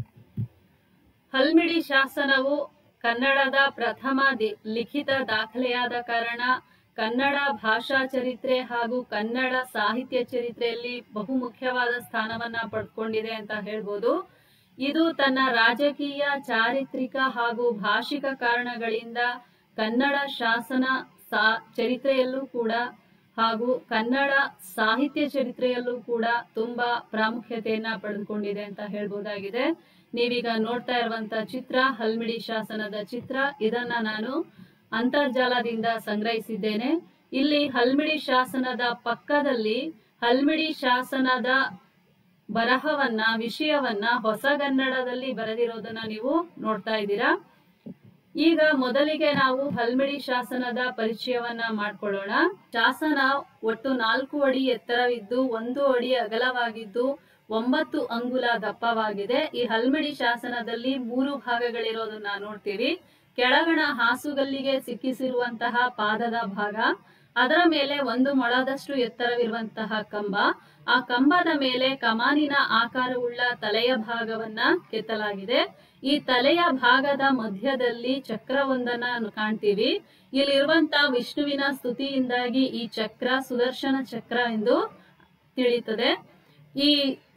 ಹಲ್ಮಿಡಿ ಶಾಸನವು ಕನ್ನಡದ ಪ್ರಥಮ ದಿ- ಲಿಖಿತ ದಾಖಲೆಯಾದ ಕಾರಣ ಕನ್ನಡ ಭಾಷಾ ಚರಿತ್ರೆ ಹಾಗೂ ಕನ್ನಡ ಸಾಹಿತ್ಯ ಚರಿತ್ರೆಯಲ್ಲಿ ಬಹುಮುಖ್ಯವಾದ ಸ್ಥಾನವನ್ನ ಪಡ್ಕೊಂಡಿದೆ ಅಂತ ಹೇಳ್ಬೋದು ಇದು ತನ್ನ ರಾಜಕೀಯ ಚಾರಿತ್ರಿಕ ಹಾಗೂ ಭಾಷಿಕ ಕಾರಣಗಳಿಂದ ಕನ್ನಡ ಶಾಸನ ಸಾ ಚರಿತ್ರೆಯಲ್ಲೂ ಕೂಡ ಹಾಗೂ ಕನ್ನಡ ಸಾಹಿತ್ಯ ಚರಿತ್ರೆಯಲ್ಲೂ ಕೂಡ ತುಂಬಾ ಪ್ರಾಮುಖ್ಯತೆಯನ್ನ ಪಡೆದುಕೊಂಡಿದೆ ಅಂತ ಹೇಳ್ಬೋದಾಗಿದೆ ನೀವೀಗ ನೋಡ್ತಾ ಇರುವಂತ ಚಿತ್ರ ಹಲ್ಮಿಡಿ ಶಾಸನದ ಚಿತ್ರ ಇದನ್ನ ನಾನು ಅಂತರ್ಜಾಲದಿಂದ ಸಂಗ್ರಹಿಸಿದ್ದೇನೆ ಇಲ್ಲಿ ಹಲ್ಮಿಡಿ ಶಾಸನದ ಪಕ್ಕದಲ್ಲಿ ಹಲ್ಮಿಡಿ ಶಾಸನದ ಬರಹವನ್ನ ವಿಷಯವನ್ನ ಹೊಸಗನ್ನಡದಲ್ಲಿ ಬರೆದಿರೋದನ್ನ ನೀವು ನೋಡ್ತಾ ಇದ್ದೀರಾ ಈಗ ಮೊದಲಿಗೆ ನಾವು ಹಲ್ಮಿಡಿ ಶಾಸನದ ಪರಿಚಯವನ್ನ ಮಾಡ್ಕೊಳ್ಳೋಣ ಶಾಸನ ಒಟ್ಟು ನಾಲ್ಕು ಅಡಿ ಎತ್ತರವಿದ್ದು ಒಂದು ಅಡಿ ಅಗಲವಾಗಿದ್ದು ಒಂಬತ್ತು ಅಂಗುಲ ದಪ್ಪವಾಗಿದೆ ಈ ಹಲ್ಮಿಡಿ ಶಾಸನದಲ್ಲಿ ಮೂರು ಭಾಗಗಳಿರೋದನ್ನ ನೋಡ್ತೀವಿ ಕೆಳಗಣ ಹಾಸುಗಲ್ಲಿಗೆ ಸಿಕ್ಕಿಸಿರುವಂತಹ ಪಾದದ ಭಾಗ ಅದರ ಮೇಲೆ ಒಂದು ಮೊಳದಷ್ಟು ಎತ್ತರವಿರುವಂತಹ ಕಂಬ ಆ ಕಂಬದ ಮೇಲೆ ಕಮಾನಿನ ಆಕಾರವುಳ್ಳ ತಲೆಯ ಭಾಗವನ್ನ ಕೆತ್ತಲಾಗಿದೆ ಈ ತಲೆಯ ಭಾಗದ ಮಧ್ಯದಲ್ಲಿ ಚಕ್ರವೊಂದನ್ನ ಕಾಣ್ತೀವಿ ಇಲ್ಲಿರುವಂತಹ ವಿಷ್ಣುವಿನ ಸ್ತುತಿಯಿಂದಾಗಿ ಈ ಚಕ್ರ ಸುದರ್ಶನ ಚಕ್ರ ಎಂದು ತಿಳಿಯುತ್ತದೆ ಈ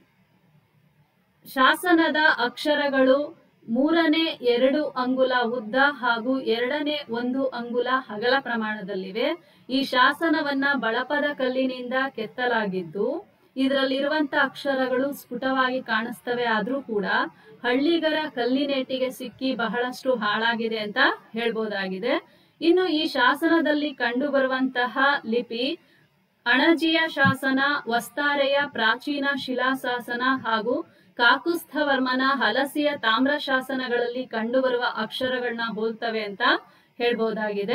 ಶಾಸನದ ಅಕ್ಷರಗಳು ಮೂರನೇ ಎರಡು ಅಂಗುಲ ಉದ್ದ ಹಾಗೂ ಎರಡನೇ ಒಂದು ಅಂಗುಲ ಅಗಲ ಪ್ರಮಾಣದಲ್ಲಿವೆ ಈ ಶಾಸನವನ್ನ ಬಳಪದ ಕಲ್ಲಿನಿಂದ ಕೆತ್ತಲಾಗಿದ್ದು ಇದರಲ್ಲಿರುವಂತ ಅಕ್ಷರಗಳು ಸ್ಫುಟವಾಗಿ ಕಾಣಿಸ್ತವೆ ಆದ್ರೂ ಕೂಡ ಹಳ್ಳಿಗರ ಕಲ್ಲಿನೇಟಿಗೆ ಸಿಕ್ಕಿ ಬಹಳಷ್ಟು ಹಾಳಾಗಿದೆ ಅಂತ ಹೇಳ್ಬೋದಾಗಿದೆ ಇನ್ನು ಈ ಶಾಸನದಲ್ಲಿ ಕಂಡು ಬರುವಂತಹ ಲಿಪಿ ಅಣಜಿಯ ಶಾಸನ ವಸ್ತಾರೆಯ ಪ್ರಾಚೀನ ಶಿಲಾಶಾಸನ ಹಾಗೂ ಕಾಕುಸ್ಥವರ್ಮನ ಹಲಸಿಯ ತಾಮ್ರ ಶಾಸನಗಳಲ್ಲಿ ಕಂಡುಬರುವ ಅಕ್ಷರಗಳನ್ನ ಹೋಲ್ತವೆ ಅಂತ ಹೇಳ್ಬಹುದಾಗಿದೆ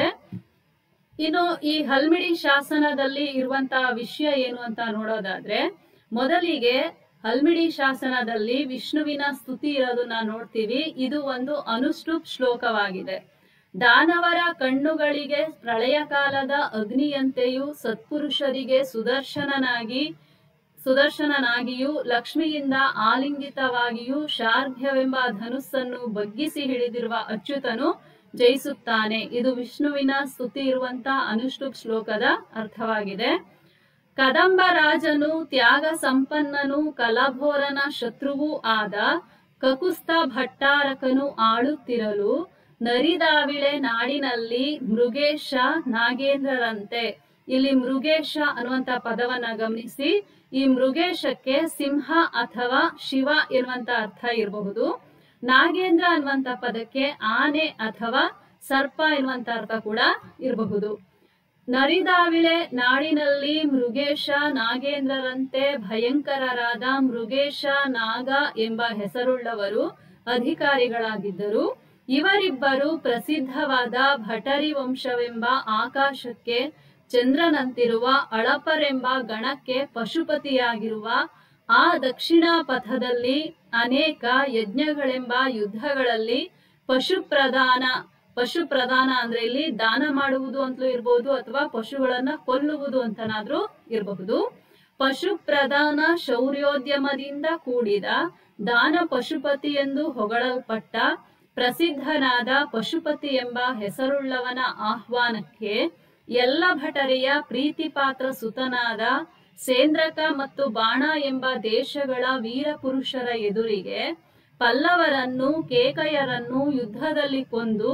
ಇನ್ನು ಈ ಹಲ್ಮಿಡಿ ಶಾಸನದಲ್ಲಿ ಇರುವಂತಹ ವಿಷಯ ಏನು ಅಂತ ನೋಡೋದಾದ್ರೆ ಮೊದಲಿಗೆ ಹಲ್ಮಿಡಿ ಶಾಸನದಲ್ಲಿ ವಿಷ್ಣುವಿನ ಸ್ತುತಿ ಇರೋದನ್ನ ನೋಡ್ತೀವಿ ಇದು ಒಂದು ಅನುಷ್ಠುಪ್ ಶ್ಲೋಕವಾಗಿದೆ ದಾನವರ ಕಣ್ಣುಗಳಿಗೆ ಪ್ರಳಯ ಕಾಲದ ಅಗ್ನಿಯಂತೆಯೂ ಸತ್ಪುರುಷರಿಗೆ ಸುದರ್ಶನನಾಗಿ ಸುದರ್ಶನನಾಗಿಯೂ ಲಕ್ಷ್ಮಿಯಿಂದ ಆಲಿಂಗಿತವಾಗಿಯೂ ಶಾರ್ಘ್ಯವೆಂಬ ಧನುಸ್ಸನ್ನು ಬಗ್ಗಿಸಿ ಹಿಡಿದಿರುವ ಅಚ್ಯುತನು ಜಯಿಸುತ್ತಾನೆ ಇದು ವಿಷ್ಣುವಿನ ಸ್ತುತಿ ಇರುವಂತ ಅನುಷ್ಠುಪ್ ಶ್ಲೋಕದ ಅರ್ಥವಾಗಿದೆ ಕದಂಬ ರಾಜನು ತ್ಯಾಗ ಸಂಪನ್ನನು ಕಲಭೋರನ ಶತ್ರುವೂ ಆದ ಕಕುಸ್ತ ಭಟ್ಟಾರಕನು ಆಳುತ್ತಿರಲು ನರಿದಾವಿಳೆ ನಾಡಿನಲ್ಲಿ ಮೃಗೇಶ ನಾಗೇಂದ್ರರಂತೆ ಇಲ್ಲಿ ಮೃಗೇಶ ಅನ್ನುವಂತ ಪದವನ್ನ ಗಮನಿಸಿ ಈ ಮೃಗೇಶಕ್ಕೆ ಸಿಂಹ ಅಥವಾ ಶಿವ ಎನ್ನುವಂತ ಅರ್ಥ ಇರಬಹುದು ನಾಗೇಂದ್ರ ಅನ್ನುವಂತ ಪದಕ್ಕೆ ಆನೆ ಅಥವಾ ಸರ್ಪ ಎನ್ನುವಂತ ಅರ್ಥ ಕೂಡ ಇರಬಹುದು ನರಿದಾವಿಳೆ ನಾಡಿನಲ್ಲಿ ಮೃಗೇಶ ನಾಗೇಂದ್ರರಂತೆ ಭಯಂಕರರಾದ ಮೃಗೇಶ ನಾಗ ಎಂಬ ಹೆಸರುಳ್ಳವರು ಅಧಿಕಾರಿಗಳಾಗಿದ್ದರು ಇವರಿಬ್ಬರು ಪ್ರಸಿದ್ಧವಾದ ಭಟರಿ ವಂಶವೆಂಬ ಆಕಾಶಕ್ಕೆ ಚಂದ್ರನಂತಿರುವ ಅಳಪರೆಂಬ ಗಣಕ್ಕೆ ಪಶುಪತಿಯಾಗಿರುವ ಆ ದಕ್ಷಿಣ ಪಥದಲ್ಲಿ ಅನೇಕ ಯಜ್ಞಗಳೆಂಬ ಯುದ್ಧಗಳಲ್ಲಿ ಪಶು ಪ್ರಧಾನ ಪಶು ಪ್ರಧಾನ ಅಂದ್ರೆ ಇಲ್ಲಿ ದಾನ ಮಾಡುವುದು ಅಂತಲೂ ಇರಬಹುದು ಅಥವಾ ಪಶುಗಳನ್ನ ಕೊಲ್ಲುವುದು ಅಂತನಾದ್ರೂ ಇರಬಹುದು ಪಶು ಪ್ರಧಾನ ಶೌರ್ಯೋದ್ಯಮದಿಂದ ಕೂಡಿದ ದಾನ ಪಶುಪತಿ ಎಂದು ಹೊಗಳಲ್ಪಟ್ಟ ಪ್ರಸಿದ್ಧನಾದ ಪಶುಪತಿ ಎಂಬ ಹೆಸರುಳ್ಳವನ ಆಹ್ವಾನಕ್ಕೆ ಎಲ್ಲ ಭಟರೆಯ ಪ್ರೀತಿಪಾತ್ರ ಸುತನಾದ ಸೇಂದ್ರಕ ಮತ್ತು ಬಾಣ ಎಂಬ ದೇಶಗಳ ವೀರ ಪುರುಷರ ಎದುರಿಗೆ ಪಲ್ಲವರನ್ನು ಕೇಕಯರನ್ನು ಯುದ್ಧದಲ್ಲಿ ಕೊಂದು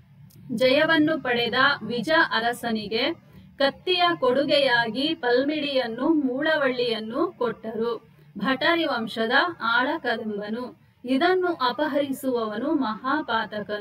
ಜಯವನ್ನು ಪಡೆದ ವಿಜ ಅರಸನಿಗೆ ಕತ್ತಿಯ ಕೊಡುಗೆಯಾಗಿ ಪಲ್ಮಿಡಿಯನ್ನು ಮೂಳವಳ್ಳಿಯನ್ನು ಕೊಟ್ಟರು ಭಟರಿ ವಂಶದ ಆಳ ಕದಂಬನು ಇದನ್ನು ಅಪಹರಿಸುವವನು ಮಹಾಪಾತಕನು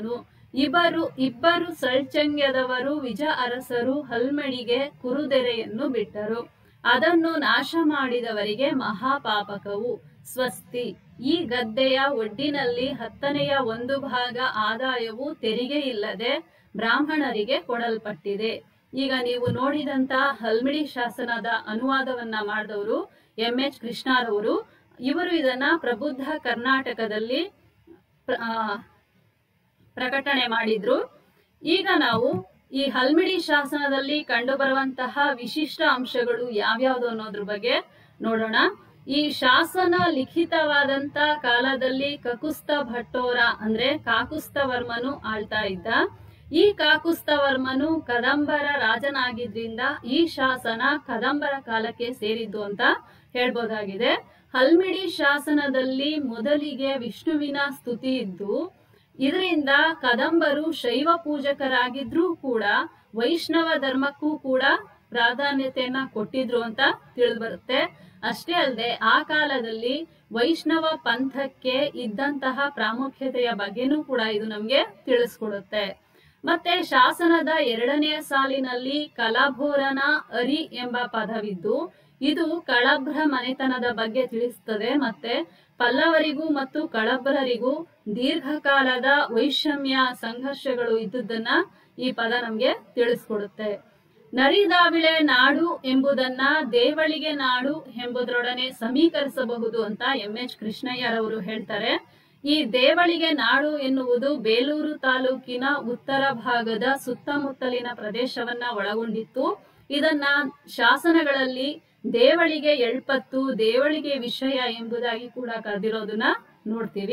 ಇಬ್ಬರು ಇಬ್ಬರು ಸಳ್ಚಂಗ್ಯದವರು ವಿಜ ಅರಸರು ಹಲ್ಮಣಿಗೆ ಕುರುದೆರೆಯನ್ನು ಬಿಟ್ಟರು ಅದನ್ನು ನಾಶ ಮಾಡಿದವರಿಗೆ ಮಹಾಪಾಪಕವು ಸ್ವಸ್ತಿ ಈ ಗದ್ದೆಯ ಒಡ್ಡಿನಲ್ಲಿ ಹತ್ತನೆಯ ಒಂದು ಭಾಗ ಆದಾಯವು ತೆರಿಗೆ ಇಲ್ಲದೆ ಬ್ರಾಹ್ಮಣರಿಗೆ ಕೊಡಲ್ಪಟ್ಟಿದೆ ಈಗ ನೀವು ನೋಡಿದಂತ ಹಲ್ಮಿಡಿ ಶಾಸನದ ಅನುವಾದವನ್ನ ಮಾಡಿದವರು ಎಂ ಎಚ್ ಕೃಷ್ಣರವರು ಇವರು ಇದನ್ನ ಪ್ರಬುದ್ಧ ಕರ್ನಾಟಕದಲ್ಲಿ ಪ್ರ- ಆ, ಪ್ರಕಟಣೆ ಮಾಡಿದ್ರು ಈಗ ನಾವು ಈ ಹಲ್ಮಿಡಿ ಶಾಸನದಲ್ಲಿ ಕಂಡುಬರುವಂತಹ ವಿಶಿಷ್ಟ ಅಂಶಗಳು ಯಾವ್ಯಾವ್ದು ಅನ್ನೋದ್ರ ಬಗ್ಗೆ ನೋಡೋಣ ಈ ಶಾಸನ ಲಿಖಿತವಾದಂತ ಕಾಲದಲ್ಲಿ ಕಕುಸ್ತ ಭಟ್ಟೋರ ಅಂದ್ರೆ ಕಾಕುಸ್ತವರ್ಮನು ಆಳ್ತಾ ಇದ್ದ ಈ ಕಾಕುಸ್ತವರ್ಮನು ಕದಂಬರ ರಾಜನಾಗಿದ್ರಿಂದ ಈ ಶಾಸನ ಕದಂಬರ ಕಾಲಕ್ಕೆ ಸೇರಿದ್ದು ಅಂತ ಹೇಳ್ಬೋದಾಗಿದೆ ಹಲ್ಮಿಡಿ ಶಾಸನದಲ್ಲಿ ಮೊದಲಿಗೆ ವಿಷ್ಣುವಿನ ಸ್ತುತಿ ಇದ್ದು ಇದರಿಂದ ಕದಂಬರು ಶೈವ ಪೂಜಕರಾಗಿದ್ರೂ ಕೂಡ ವೈಷ್ಣವ ಧರ್ಮಕ್ಕೂ ಕೂಡ ಪ್ರಾಧಾನ್ಯತೆಯನ್ನ ಕೊಟ್ಟಿದ್ರು ಅಂತ ತಿಳಿದು ಬರುತ್ತೆ ಅಷ್ಟೇ ಅಲ್ಲದೆ ಆ ಕಾಲದಲ್ಲಿ ವೈಷ್ಣವ ಪಂಥಕ್ಕೆ ಇದ್ದಂತಹ ಪ್ರಾಮುಖ್ಯತೆಯ ಬಗ್ಗೆನೂ ಕೂಡ ಇದು ನಮ್ಗೆ ತಿಳಿಸ್ಕೊಡುತ್ತೆ ಮತ್ತೆ ಶಾಸನದ ಎರಡನೆಯ ಸಾಲಿನಲ್ಲಿ ಕಲಾಭೋರನ ಅರಿ ಎಂಬ ಪದವಿದ್ದು ಇದು ಕಳಭ್ರ ಮನೆತನದ ಬಗ್ಗೆ ತಿಳಿಸ್ತದೆ ಮತ್ತೆ ಪಲ್ಲವರಿಗೂ ಮತ್ತು ಕಳಭ್ರರಿಗೂ ದೀರ್ಘಕಾಲದ ವೈಷಮ್ಯ ಸಂಘರ್ಷಗಳು ಇದ್ದುದನ್ನ ಈ ಪದ ನಮ್ಗೆ ತಿಳಿಸ್ಕೊಡುತ್ತೆ ನರಿದಾವಿಳೆ ನಾಡು ಎಂಬುದನ್ನ ದೇವಳಿಗೆ ನಾಡು ಎಂಬುದರೊಡನೆ ಸಮೀಕರಿಸಬಹುದು ಅಂತ ಎಂ ಎಚ್ ಕೃಷ್ಣಯ್ಯರವರು ಹೇಳ್ತಾರೆ ಈ ದೇವಳಿಗೆ ನಾಡು ಎನ್ನುವುದು ಬೇಲೂರು ತಾಲೂಕಿನ ಉತ್ತರ ಭಾಗದ ಸುತ್ತಮುತ್ತಲಿನ ಪ್ರದೇಶವನ್ನ ಒಳಗೊಂಡಿತ್ತು ಇದನ್ನ ಶಾಸನಗಳಲ್ಲಿ ದೇವಳಿಗೆ ಎಳ್ಪತ್ತು ದೇವಳಿಗೆ ವಿಷಯ ಎಂಬುದಾಗಿ ಕೂಡ ಕರೆದಿರೋದನ್ನ ನೋಡ್ತೀವಿ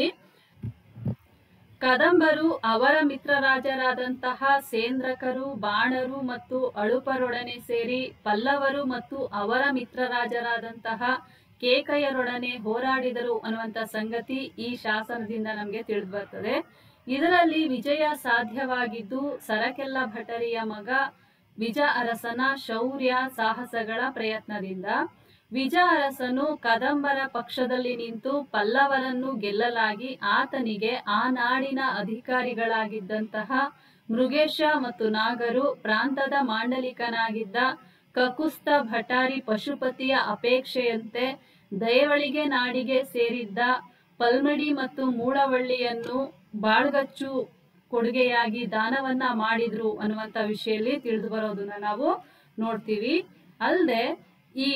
ಕದಂಬರು ಅವರ ಮಿತ್ರರಾಜರಾದಂತಹ ಸೇಂದ್ರಕರು ಬಾಣರು ಮತ್ತು ಅಳುಪರೊಡನೆ ಸೇರಿ ಪಲ್ಲವರು ಮತ್ತು ಅವರ ಮಿತ್ರರಾಜರಾದಂತಹ ಕೇಕಯರೊಡನೆ ಹೋರಾಡಿದರು ಅನ್ನುವಂತ ಸಂಗತಿ ಈ ಶಾಸನದಿಂದ ನಮಗೆ ತಿಳಿದು ಬರ್ತದೆ ಇದರಲ್ಲಿ ವಿಜಯ ಸಾಧ್ಯವಾಗಿದ್ದು ಸರಕೆಲ್ಲ ಭಟರಿಯ ಮಗ ವಿಜ ಅರಸನ ಶೌರ್ಯ ಸಾಹಸಗಳ ಪ್ರಯತ್ನದಿಂದ ವಿಜ ಅರಸನು ಕದಂಬರ ಪಕ್ಷದಲ್ಲಿ ನಿಂತು ಪಲ್ಲವರನ್ನು ಗೆಲ್ಲಲಾಗಿ ಆತನಿಗೆ ಆ ನಾಡಿನ ಅಧಿಕಾರಿಗಳಾಗಿದ್ದಂತಹ ಮೃಗೇಶ ಮತ್ತು ನಾಗರು ಪ್ರಾಂತದ ಮಾಂಡಲಿಕನಾಗಿದ್ದ ಕಕುಸ್ತ ಭಟಾರಿ ಪಶುಪತಿಯ ಅಪೇಕ್ಷೆಯಂತೆ ದಯವಳಿಗೆ ನಾಡಿಗೆ ಸೇರಿದ್ದ ಪಲ್ಮಡಿ ಮತ್ತು ಮೂಡವಳ್ಳಿಯನ್ನು ಬಾಳ್ಗಚ್ಚು ಕೊಡುಗೆಯಾಗಿ ದಾನವನ್ನ ಮಾಡಿದ್ರು ಅನ್ನುವಂತ ವಿಷಯದಲ್ಲಿ ತಿಳಿದು ಬರೋದನ್ನ ನಾವು ನೋಡ್ತೀವಿ ಅಲ್ಲದೆ ಈ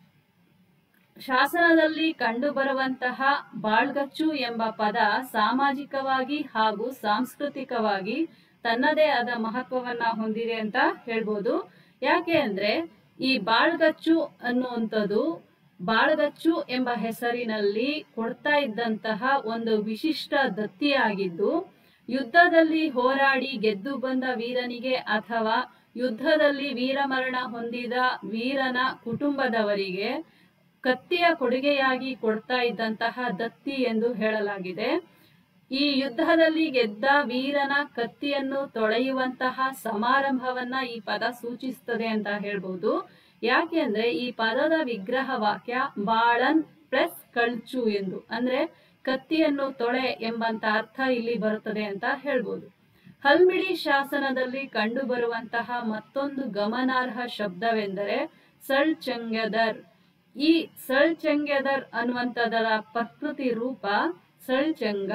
ಶಾಸನದಲ್ಲಿ ಕಂಡುಬರುವಂತಹ ಬಾಳ್ಗಚ್ಚು ಎಂಬ ಪದ ಸಾಮಾಜಿಕವಾಗಿ ಹಾಗೂ ಸಾಂಸ್ಕೃತಿಕವಾಗಿ ತನ್ನದೇ ಆದ ಮಹತ್ವವನ್ನ ಹೊಂದಿದೆ ಅಂತ ಹೇಳ್ಬೋದು ಯಾಕೆ ಅಂದ್ರೆ ಈ ಬಾಳ್ಗಚ್ಚು ಅನ್ನುವಂಥದ್ದು ಬಾಳ್ಗಚ್ಚು ಎಂಬ ಹೆಸರಿನಲ್ಲಿ ಕೊಡ್ತಾ ಇದ್ದಂತಹ ಒಂದು ವಿಶಿಷ್ಟ ದತ್ತಿಯಾಗಿದ್ದು ಯುದ್ಧದಲ್ಲಿ ಹೋರಾಡಿ ಗೆದ್ದು ಬಂದ ವೀರನಿಗೆ ಅಥವಾ ಯುದ್ಧದಲ್ಲಿ ವೀರಮರಣ ಹೊಂದಿದ ವೀರನ ಕುಟುಂಬದವರಿಗೆ ಕತ್ತಿಯ ಕೊಡುಗೆಯಾಗಿ ಕೊಡ್ತಾ ಇದ್ದಂತಹ ದತ್ತಿ ಎಂದು ಹೇಳಲಾಗಿದೆ ಈ ಯುದ್ಧದಲ್ಲಿ ಗೆದ್ದ ವೀರನ ಕತ್ತಿಯನ್ನು ತೊಳೆಯುವಂತಹ ಸಮಾರಂಭವನ್ನ ಈ ಪದ ಸೂಚಿಸ್ತದೆ ಅಂತ ಹೇಳ್ಬೋದು ಯಾಕೆ ಅಂದ್ರೆ ಈ ಪದದ ವಿಗ್ರಹ ವಾಕ್ಯ ಬಾಳನ್ ಪ್ಲಸ್ ಕಳ್ಚು ಎಂದು ಅಂದ್ರೆ ಕತ್ತಿಯನ್ನು ತೊಳೆ ಎಂಬಂತ ಅರ್ಥ ಇಲ್ಲಿ ಬರುತ್ತದೆ ಅಂತ ಹೇಳ್ಬೋದು ಹಲ್ಮಿಡಿ ಶಾಸನದಲ್ಲಿ ಕಂಡುಬರುವಂತಹ ಮತ್ತೊಂದು ಗಮನಾರ್ಹ ಶಬ್ದವೆಂದರೆ ಸಳ್ಚಂಗ್ಯದರ್ ಈ ಸಳ್ಚಂಗ್ಯದರ್ ಅನ್ನುವಂಥದರ ಪ್ರಕೃತಿ ರೂಪ ಸಳ್ಚಂಗ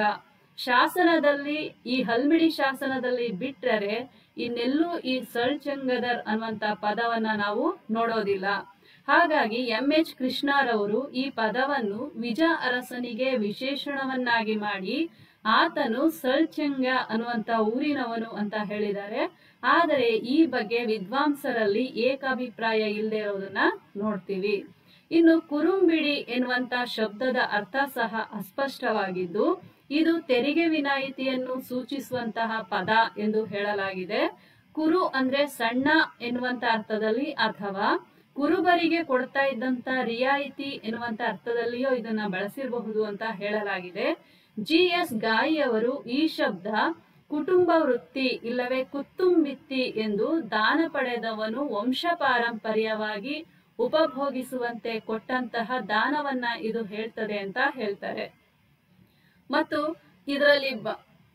ಶಾಸನದಲ್ಲಿ ಈ ಹಲ್ಮಿಡಿ ಶಾಸನದಲ್ಲಿ ಬಿಟ್ಟರೆ ಇನ್ನೆಲ್ಲೂ ಈ ಸಳ್ಚಂಗದರ್ ಅನ್ನುವಂತ ಪದವನ್ನ ನಾವು ನೋಡೋದಿಲ್ಲ ಹಾಗಾಗಿ ಎಂ ಎಚ್ ಕೃಷ್ಣರವರು ಈ ಪದವನ್ನು ವಿಜ ಅರಸನಿಗೆ ವಿಶೇಷಣವನ್ನಾಗಿ ಮಾಡಿ ಆತನು ಸಳ್ಚಂಗ ಅನ್ನುವಂತ ಊರಿನವನು ಅಂತ ಹೇಳಿದ್ದಾರೆ ಆದರೆ ಈ ಬಗ್ಗೆ ವಿದ್ವಾಂಸರಲ್ಲಿ ಏಕಾಭಿಪ್ರಾಯ ಇಲ್ಲದೆ ಇರೋದನ್ನ ನೋಡ್ತೀವಿ ಇನ್ನು ಕುರುಂಬಿಡಿ ಎನ್ನುವಂತ ಶಬ್ದದ ಅರ್ಥ ಸಹ ಅಸ್ಪಷ್ಟವಾಗಿದ್ದು ಇದು ತೆರಿಗೆ ವಿನಾಯಿತಿಯನ್ನು ಸೂಚಿಸುವಂತಹ ಪದ ಎಂದು ಹೇಳಲಾಗಿದೆ ಕುರು ಅಂದ್ರೆ ಸಣ್ಣ ಎನ್ನುವಂತ ಅರ್ಥದಲ್ಲಿ ಅಥವಾ ಕುರುಬರಿಗೆ ಕೊಡ್ತಾ ಇದ್ದಂತ ರಿಯಾಯಿತಿ ಎನ್ನುವಂತ ಅರ್ಥದಲ್ಲಿಯೂ ಇದನ್ನ ಬಳಸಿರಬಹುದು ಅಂತ ಹೇಳಲಾಗಿದೆ ಜಿ ಎಸ್ ಗಾಯಿಯವರು ಈ ಶಬ್ದ ಕುಟುಂಬ ವೃತ್ತಿ ಇಲ್ಲವೇ ಕುತ್ತುಂಬಿತ್ತಿ ಎಂದು ದಾನ ಪಡೆದವನು ವಂಶ ಪಾರಂಪರ್ಯವಾಗಿ ಉಪಭೋಗಿಸುವಂತೆ ಕೊಟ್ಟಂತಹ ದಾನವನ್ನ ಇದು ಹೇಳ್ತದೆ ಅಂತ ಹೇಳ್ತಾರೆ ಮತ್ತು ಇದರಲ್ಲಿ ಬ-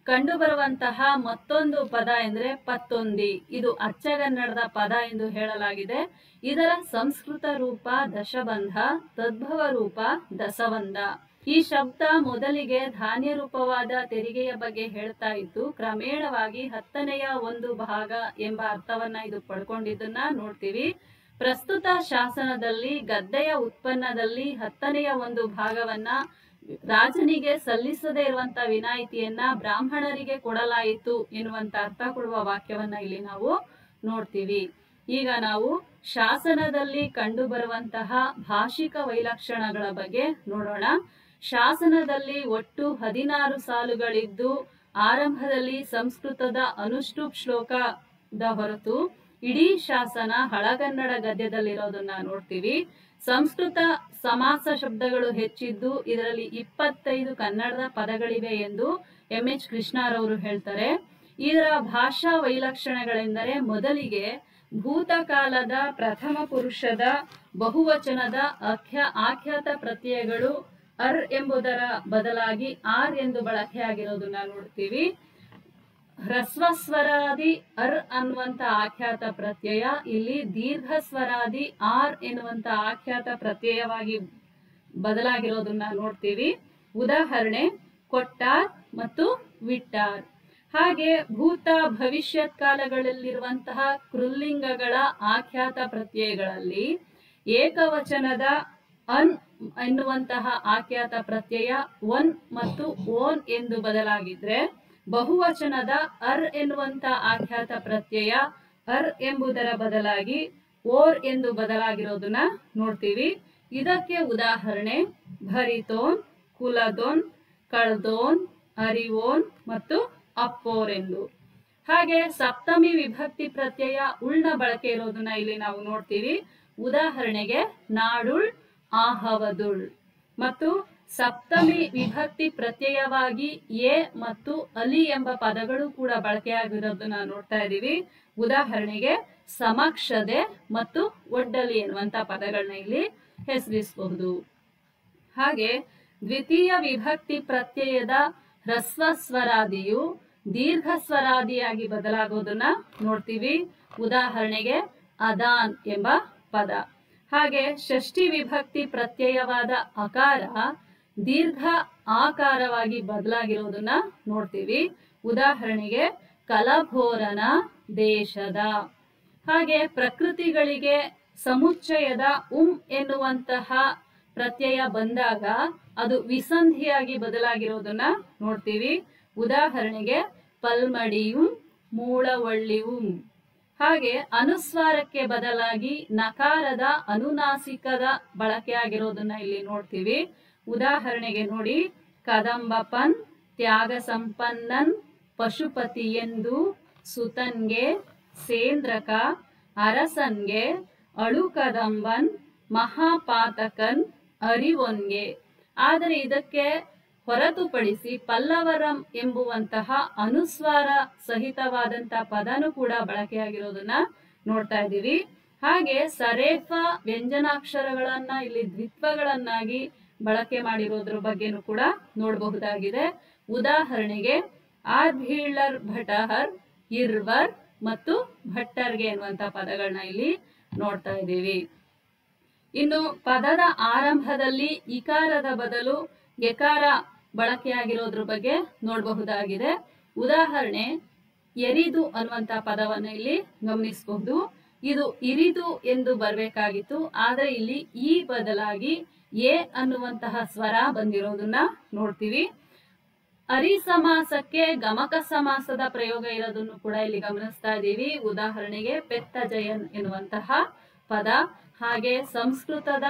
ಕಂಡುಬರುವಂತಹ ಮತ್ತೊಂದು ಪದ ಎಂದ್ರೆ ಪತ್ತೊಂದಿ ಇದು ಅಚ್ಚಗನ್ನಡದ ಪದ ಎಂದು ಹೇಳಲಾಗಿದೆ ಇದರ ಸಂಸ್ಕೃತ ರೂಪ ದಶಬಂಧ ತದ್ಭವ ರೂಪ ದಸವಂದ ಈ ಶಬ್ದ ಮೊದಲಿಗೆ ಧಾನ್ಯ ರೂಪವಾದ ತೆರಿಗೆಯ ಬಗ್ಗೆ ಹೇಳ್ತಾ ಇತ್ತು ಕ್ರಮೇಣವಾಗಿ ಹತ್ತನೆಯ ಒಂದು ಭಾಗ ಎಂಬ ಅರ್ಥವನ್ನ ಇದು ಪಡ್ಕೊಂಡಿದ್ದನ್ನ ನೋಡ್ತೀವಿ ಪ್ರಸ್ತುತ ಶಾಸನದಲ್ಲಿ ಗದ್ದೆಯ ಉತ್ಪನ್ನದಲ್ಲಿ ಹತ್ತನೆಯ ಒಂದು ಭಾಗವನ್ನ ರಾಜನಿಗೆ ಸಲ್ಲಿಸದೇ ಇರುವಂತ ವಿನಾಯಿತಿಯನ್ನ ಬ್ರಾಹ್ಮಣರಿಗೆ ಕೊಡಲಾಯಿತು ಎನ್ನುವಂತ ಅರ್ಥ ಕೊಡುವ ವಾಕ್ಯವನ್ನ ಇಲ್ಲಿ ನಾವು ನೋಡ್ತೀವಿ ಈಗ ನಾವು ಶಾಸನದಲ್ಲಿ ಕಂಡು ಬರುವಂತಹ ಭಾಷಿಕ ವೈಲಕ್ಷಣಗಳ ಬಗ್ಗೆ ನೋಡೋಣ ಶಾಸನದಲ್ಲಿ ಒಟ್ಟು ಹದಿನಾರು ಸಾಲುಗಳಿದ್ದು ಆರಂಭದಲ್ಲಿ ಸಂಸ್ಕೃತದ ಅನುಷ್ಠುಪ್ ಶ್ಲೋಕದ ಹೊರತು ಇಡೀ ಶಾಸನ ಹಳಗನ್ನಡ ಗದ್ಯದಲ್ಲಿರೋದನ್ನ ನೋಡ್ತೀವಿ ಸಂಸ್ಕೃತ ಸಮಾಸ ಶಬ್ದಗಳು ಹೆಚ್ಚಿದ್ದು ಇದರಲ್ಲಿ ಇಪ್ಪತ್ತೈದು ಕನ್ನಡದ ಪದಗಳಿವೆ ಎಂದು ಎಂ ಎಚ್ ಕೃಷ್ಣರವರು ಹೇಳ್ತಾರೆ ಇದರ ಭಾಷಾ ವೈಲಕ್ಷಣಗಳೆಂದರೆ ಮೊದಲಿಗೆ ಭೂತಕಾಲದ ಪ್ರಥಮ ಪುರುಷದ ಬಹುವಚನದ ಅಖ್ಯ ಆಖ್ಯಾತ ಪ್ರತ್ಯಯಗಳು ಅರ್ ಎಂಬುದರ ಬದಲಾಗಿ ಆರ್ ಎಂದು ಬಳಕೆಯಾಗಿರೋದನ್ನ ನೋಡ್ತೀವಿ ಹ್ರಸ್ವಸ್ವರಾದಿ ಅರ್ ಅನ್ನುವಂತ ಆಖ್ಯಾತ ಪ್ರತ್ಯಯ ಇಲ್ಲಿ ದೀರ್ಘ ಸ್ವರಾದಿ ಆರ್ ಎನ್ನುವಂತ ಆಖ್ಯಾತ ಪ್ರತ್ಯಯವಾಗಿ ಬದಲಾಗಿರೋದನ್ನ ನೋಡ್ತೀವಿ ಉದಾಹರಣೆ ಕೊಟ್ಟಾರ್ ಮತ್ತು ವಿಟ್ಟಾರ್ ಹಾಗೆ ಭೂತ ಭವಿಷ್ಯತ್ ಕಾಲಗಳಲ್ಲಿರುವಂತಹ ಕೃಲ್ಲಿಂಗಗಳ ಆಖ್ಯಾತ ಪ್ರತ್ಯಯಗಳಲ್ಲಿ ಏಕವಚನದ ಅನ್ ಎನ್ನುವಂತಹ ಆಖ್ಯಾತ ಪ್ರತ್ಯಯ ಒನ್ ಮತ್ತು ಓನ್ ಎಂದು ಬದಲಾಗಿದ್ರೆ ಬಹುವಚನದ ಅರ್ ಎನ್ನುವಂತ ಆಖ್ಯಾತ ಪ್ರತ್ಯಯ ಅರ್ ಎಂಬುದರ ಬದಲಾಗಿ ಓರ್ ಎಂದು ಬದಲಾಗಿರೋದನ್ನ ನೋಡ್ತೀವಿ ಇದಕ್ಕೆ ಉದಾಹರಣೆ ಭರಿತೋನ್ ಕುಲದೋನ್ ಕಳ್ದೋನ್ ಅರಿವೋನ್ ಮತ್ತು ಅಪ್ಪೋರ್ ಎಂದು ಹಾಗೆ ಸಪ್ತಮಿ ವಿಭಕ್ತಿ ಪ್ರತ್ಯಯ ಉಳ್ನ ಬಳಕೆ ಇರೋದನ್ನ ಇಲ್ಲಿ ನಾವು ನೋಡ್ತೀವಿ ಉದಾಹರಣೆಗೆ ನಾಡುಳ್ ಆಹವದುಳ್ ಮತ್ತು ಸಪ್ತಮಿ ವಿಭಕ್ತಿ ಪ್ರತ್ಯಯವಾಗಿ ಎ ಮತ್ತು ಅಲಿ ಎಂಬ ಪದಗಳು ಕೂಡ ಬಳಕೆಯಾಗಿರೋದನ್ನ ನೋಡ್ತಾ ಇದ್ದೀವಿ ಉದಾಹರಣೆಗೆ ಸಮಕ್ಷದೆ ಮತ್ತು ಒಡ್ಡಲಿ ಎನ್ನುವಂತ ಪದಗಳನ್ನ ಇಲ್ಲಿ ಹೆಸರಿಸಬಹುದು ಹಾಗೆ ದ್ವಿತೀಯ ವಿಭಕ್ತಿ ಪ್ರತ್ಯಯದ ಹ್ರಸ್ವ ಸ್ವರಾದಿಯು ದೀರ್ಘ ಸ್ವರಾದಿಯಾಗಿ ಬದಲಾಗೋದನ್ನ ನೋಡ್ತೀವಿ ಉದಾಹರಣೆಗೆ ಅದಾನ್ ಎಂಬ ಪದ ಹಾಗೆ ಷಷ್ಠಿ ವಿಭಕ್ತಿ ಪ್ರತ್ಯಯವಾದ ಅಕಾರ ದೀರ್ಘ ಆಕಾರವಾಗಿ ಬದಲಾಗಿರೋದನ್ನ ನೋಡ್ತೀವಿ ಉದಾಹರಣೆಗೆ ಕಲಭೋರನ ದೇಶದ ಹಾಗೆ ಪ್ರಕೃತಿಗಳಿಗೆ ಸಮುಚ್ಚಯದ ಉಂ ಎನ್ನುವಂತಹ ಪ್ರತ್ಯಯ ಬಂದಾಗ ಅದು ವಿಸಂಧಿಯಾಗಿ ಬದಲಾಗಿರೋದನ್ನ ನೋಡ್ತೀವಿ ಉದಾಹರಣೆಗೆ ಪಲ್ಮಡಿಯುಂ ಮೂಳವಳ್ಳಿಯುಂ ಹಾಗೆ ಅನುಸ್ವಾರಕ್ಕೆ ಬದಲಾಗಿ ನಕಾರದ ಅನುನಾಸಿಕದ ಬಳಕೆಯಾಗಿರೋದನ್ನ ಇಲ್ಲಿ ನೋಡ್ತೀವಿ ಉದಾಹರಣೆಗೆ ನೋಡಿ ಕದಂಬಪನ್ ತ್ಯಾಗ ಸಂಪನ್ನನ್ ಪಶುಪತಿ ಎಂದು ಸುತನ್ಗೆ ಸೇಂದ್ರಕ ಅರಸನ್ಗೆ ಅಳುಕದಂಬನ್ ಮಹಾಪಾತಕನ್ ಅರಿವೊನ್ಗೆ ಆದರೆ ಇದಕ್ಕೆ ಹೊರತುಪಡಿಸಿ ಪಲ್ಲವರಂ ಎಂಬುವಂತಹ ಅನುಸ್ವಾರ ಸಹಿತವಾದಂತಹ ಪದನು ಕೂಡ ಬಳಕೆಯಾಗಿರೋದನ್ನ ನೋಡ್ತಾ ಇದ್ದೀವಿ ಹಾಗೆ ಸರೇಫ ವ್ಯಂಜನಾಕ್ಷರಗಳನ್ನ ಇಲ್ಲಿ ದ್ವಿತ್ವಗಳನ್ನಾಗಿ ಬಳಕೆ ಮಾಡಿರೋದ್ರ ಬಗ್ಗೆನೂ ಕೂಡ ನೋಡಬಹುದಾಗಿದೆ ಉದಾಹರಣೆಗೆ ಆರ್ಭೀಳರ್ ಭಟಹರ್ ಇರ್ವರ್ ಮತ್ತು ಭಟ್ಟರ್ಗೆ ಎನ್ನುವಂತ ಪದಗಳನ್ನ ಇಲ್ಲಿ ನೋಡ್ತಾ ಇದ್ದೀವಿ ಇನ್ನು ಪದದ ಆರಂಭದಲ್ಲಿ ಇಕಾರದ ಬದಲು ಎಕಾರ ಬಳಕೆಯಾಗಿರೋದ್ರ ಬಗ್ಗೆ ನೋಡಬಹುದಾಗಿದೆ ಉದಾಹರಣೆ ಎರಿದು ಅನ್ನುವಂತ ಪದವನ್ನ ಇಲ್ಲಿ ಗಮನಿಸಬಹುದು ಇದು ಇರಿದು ಎಂದು ಬರಬೇಕಾಗಿತ್ತು ಆದ್ರೆ ಇಲ್ಲಿ ಈ ಬದಲಾಗಿ ಎ ಅನ್ನುವಂತಹ ಸ್ವರ ಬಂದಿರೋದನ್ನ ನೋಡ್ತೀವಿ ಅರಿ ಸಮಾಸಕ್ಕೆ ಗಮಕ ಸಮಾಸದ ಪ್ರಯೋಗ ಇರೋದನ್ನು ಕೂಡ ಇಲ್ಲಿ ಗಮನಿಸ್ತಾ ಇದ್ದೀವಿ ಉದಾಹರಣೆಗೆ ಪೆತ್ತ ಜಯನ್ ಎನ್ನುವಂತಹ ಪದ ಹಾಗೆ ಸಂಸ್ಕೃತದ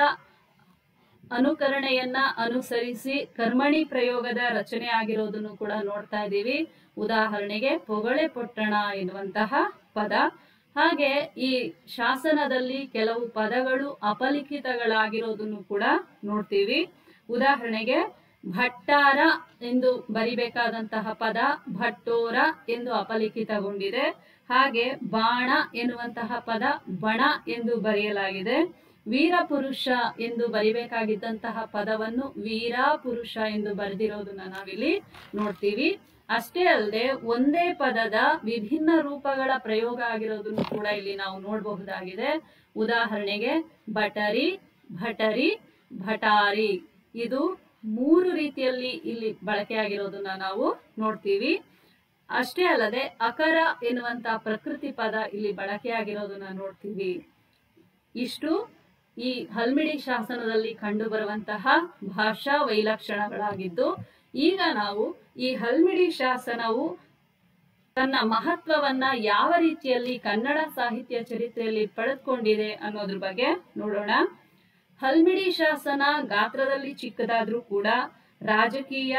ಅನುಕರಣೆಯನ್ನ ಅನುಸರಿಸಿ ಕರ್ಮಣಿ ಪ್ರಯೋಗದ ರಚನೆ ಆಗಿರೋದನ್ನು ಕೂಡ ನೋಡ್ತಾ ಇದ್ದೀವಿ ಉದಾಹರಣೆಗೆ ಪೊಗಳೆ ಪೊಟ್ಟಣ ಎನ್ನುವಂತಹ ಪದ ಹಾಗೆ ಈ ಶಾಸನದಲ್ಲಿ ಕೆಲವು ಪದಗಳು ಅಪಲಿಖಿತಗಳಾಗಿರೋದನ್ನು ಕೂಡ ನೋಡ್ತೀವಿ ಉದಾಹರಣೆಗೆ ಭಟ್ಟಾರ ಎಂದು ಬರಿಬೇಕಾದಂತಹ ಪದ ಭಟ್ಟೋರ ಎಂದು ಅಪಲಿಖಿತಗೊಂಡಿದೆ ಹಾಗೆ ಬಾಣ ಎನ್ನುವಂತಹ ಪದ ಬಣ ಎಂದು ಬರೆಯಲಾಗಿದೆ ವೀರಪುರುಷ ಎಂದು ಬರಿಬೇಕಾಗಿದ್ದಂತಹ ಪದವನ್ನು ವೀರಾಪುರುಷ ಎಂದು ಬರೆದಿರೋದನ್ನ ನಾವಿಲ್ಲಿ ನೋಡ್ತೀವಿ ಅಷ್ಟೇ ಅಲ್ಲದೆ ಒಂದೇ ಪದದ ವಿಭಿನ್ನ ರೂಪಗಳ ಪ್ರಯೋಗ ಆಗಿರೋದನ್ನು ಕೂಡ ಇಲ್ಲಿ ನಾವು ನೋಡಬಹುದಾಗಿದೆ ಉದಾಹರಣೆಗೆ ಬಟರಿ ಭಟರಿ ಭಟಾರಿ ಇದು ಮೂರು ರೀತಿಯಲ್ಲಿ ಇಲ್ಲಿ ಬಳಕೆಯಾಗಿರೋದನ್ನ ನಾವು ನೋಡ್ತೀವಿ ಅಷ್ಟೇ ಅಲ್ಲದೆ ಅಕರ ಎನ್ನುವಂತ ಪ್ರಕೃತಿ ಪದ ಇಲ್ಲಿ ಬಳಕೆಯಾಗಿರೋದನ್ನ ನೋಡ್ತೀವಿ ಇಷ್ಟು ಈ ಹಲ್ಮಿಡಿ ಶಾಸನದಲ್ಲಿ ಕಂಡು ಬರುವಂತಹ ಭಾಷಾ ವೈಲಕ್ಷಣಗಳಾಗಿದ್ದು ಈಗ ನಾವು ಈ ಹಲ್ಮಿಡಿ ಶಾಸನವು ತನ್ನ ಮಹತ್ವವನ್ನ ಯಾವ ರೀತಿಯಲ್ಲಿ ಕನ್ನಡ ಸಾಹಿತ್ಯ ಚರಿತ್ರೆಯಲ್ಲಿ ಪಡೆದುಕೊಂಡಿದೆ ಅನ್ನೋದ್ರ ಬಗ್ಗೆ ನೋಡೋಣ ಹಲ್ಮಿಡಿ ಶಾಸನ ಗಾತ್ರದಲ್ಲಿ ಚಿಕ್ಕದಾದ್ರೂ ಕೂಡ ರಾಜಕೀಯ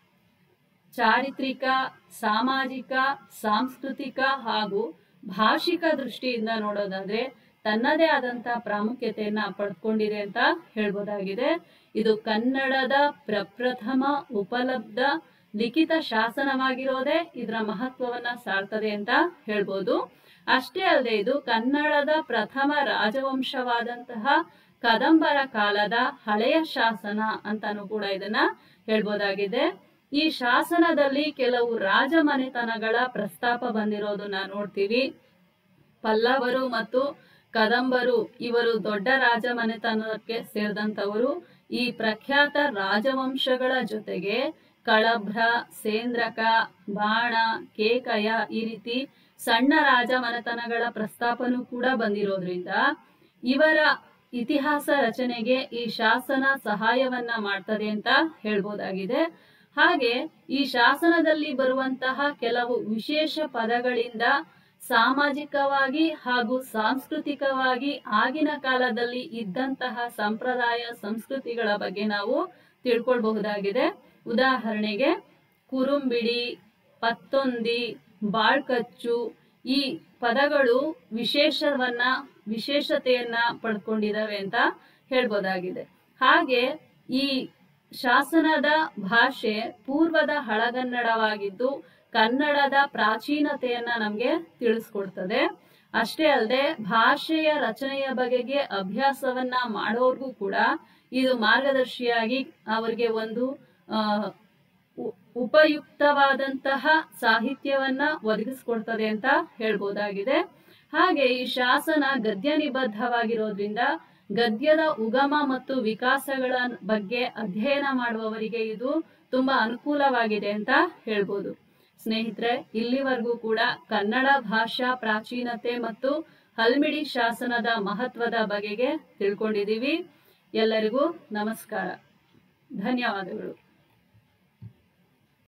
ಚಾರಿತ್ರಿಕ ಸಾಮಾಜಿಕ ಸಾಂಸ್ಕೃತಿಕ ಹಾಗೂ ಭಾಷಿಕ ದೃಷ್ಟಿಯಿಂದ ನೋಡೋದಾದ್ರೆ ತನ್ನದೇ ಆದಂತ ಪ್ರಾಮುಖ್ಯತೆಯನ್ನ ಪಡ್ಕೊಂಡಿದೆ ಅಂತ ಹೇಳ್ಬೋದಾಗಿದೆ ಇದು ಕನ್ನಡದ ಪ್ರಪ್ರಥಮ ಉಪಲಬ್ಧ ಲಿಖಿತ ಶಾಸನವಾಗಿರೋದೇ ಇದರ ಮಹತ್ವವನ್ನ ಸಾರ್ತದೆ ಅಂತ ಹೇಳ್ಬೋದು ಅಷ್ಟೇ ಅಲ್ಲದೆ ಇದು ಕನ್ನಡದ ಪ್ರಥಮ ರಾಜವಂಶವಾದಂತಹ ಕದಂಬರ ಕಾಲದ ಹಳೆಯ ಶಾಸನ ಅಂತಾನು ಕೂಡ ಇದನ್ನ ಹೇಳ್ಬೋದಾಗಿದೆ ಈ ಶಾಸನದಲ್ಲಿ ಕೆಲವು ರಾಜಮನೆತನಗಳ ಪ್ರಸ್ತಾಪ ಬಂದಿರೋದನ್ನ ನೋಡ್ತೀವಿ ಪಲ್ಲವರು ಮತ್ತು ಕದಂಬರು ಇವರು ದೊಡ್ಡ ರಾಜಮನೆತನಕ್ಕೆ ಸೇರಿದಂತವರು ಈ ಪ್ರಖ್ಯಾತ ರಾಜವಂಶಗಳ ಜೊತೆಗೆ ಕಳಭ್ರ ಸೇಂದ್ರಕ ಬಾಣ ಕೇಕಯ ಈ ರೀತಿ ಸಣ್ಣ ರಾಜಮನೆತನಗಳ ಪ್ರಸ್ತಾಪನೂ ಕೂಡ ಬಂದಿರೋದ್ರಿಂದ ಇವರ ಇತಿಹಾಸ ರಚನೆಗೆ ಈ ಶಾಸನ ಸಹಾಯವನ್ನ ಮಾಡ್ತದೆ ಅಂತ ಹೇಳ್ಬೋದಾಗಿದೆ ಹಾಗೆ ಈ ಶಾಸನದಲ್ಲಿ ಬರುವಂತಹ ಕೆಲವು ವಿಶೇಷ ಪದಗಳಿಂದ ಸಾಮಾಜಿಕವಾಗಿ ಹಾಗೂ ಸಾಂಸ್ಕೃತಿಕವಾಗಿ ಆಗಿನ ಕಾಲದಲ್ಲಿ ಇದ್ದಂತಹ ಸಂಪ್ರದಾಯ ಸಂಸ್ಕೃತಿಗಳ ಬಗ್ಗೆ ನಾವು ತಿಳ್ಕೊಳ್ಬಹುದಾಗಿದೆ ಉದಾಹರಣೆಗೆ ಕುರುಂಬಿಡಿ ಪತ್ತೊಂದಿ ಬಾಳ್ಕಚ್ಚು ಈ ಪದಗಳು ವಿಶೇಷವನ್ನ ವಿಶೇಷತೆಯನ್ನ ಪಡ್ಕೊಂಡಿದಾವೆ ಅಂತ ಹೇಳ್ಬೋದಾಗಿದೆ ಹಾಗೆ ಈ ಶಾಸನದ ಭಾಷೆ ಪೂರ್ವದ ಹಳಗನ್ನಡವಾಗಿದ್ದು ಕನ್ನಡದ ಪ್ರಾಚೀನತೆಯನ್ನ ನಮ್ಗೆ ತಿಳಿಸ್ಕೊಡ್ತದೆ ಅಷ್ಟೇ ಅಲ್ಲದೆ ಭಾಷೆಯ ರಚನೆಯ ಬಗೆಗೆ ಅಭ್ಯಾಸವನ್ನ ಮಾಡೋರ್ಗೂ ಕೂಡ ಇದು ಮಾರ್ಗದರ್ಶಿಯಾಗಿ ಅವರಿಗೆ ಒಂದು ಆ ಉ- ಉಪಯುಕ್ತವಾದಂತಹ ಸಾಹಿತ್ಯವನ್ನ ಒದಗಿಸ್ಕೊಡ್ತದೆ ಅಂತ ಹೇಳ್ಬೋದಾಗಿದೆ ಹಾಗೆ ಈ ಶಾಸನ ಗದ್ಯ ನಿಬದ್ಧವಾಗಿರೋದ್ರಿಂದ ಗದ್ಯದ ಉಗಮ ಮತ್ತು ವಿಕಾಸಗಳ ಬಗ್ಗೆ ಅಧ್ಯಯನ ಮಾಡುವವರಿಗೆ ಇದು ತುಂಬಾ ಅನುಕೂಲವಾಗಿದೆ ಅಂತ ಹೇಳ್ಬೋದು ಸ್ನೇಹಿತರೆ ಇಲ್ಲಿವರೆಗೂ ಕೂಡ ಕನ್ನಡ ಭಾಷಾ ಪ್ರಾಚೀನತೆ ಮತ್ತು ಹಲ್ಮಿಡಿ ಶಾಸನದ ಮಹತ್ವದ ಬಗೆಗೆ ತಿಳ್ಕೊಂಡಿದೀವಿ ಎಲ್ಲರಿಗೂ ನಮಸ್ಕಾರ ಧನ್ಯವಾದಗಳು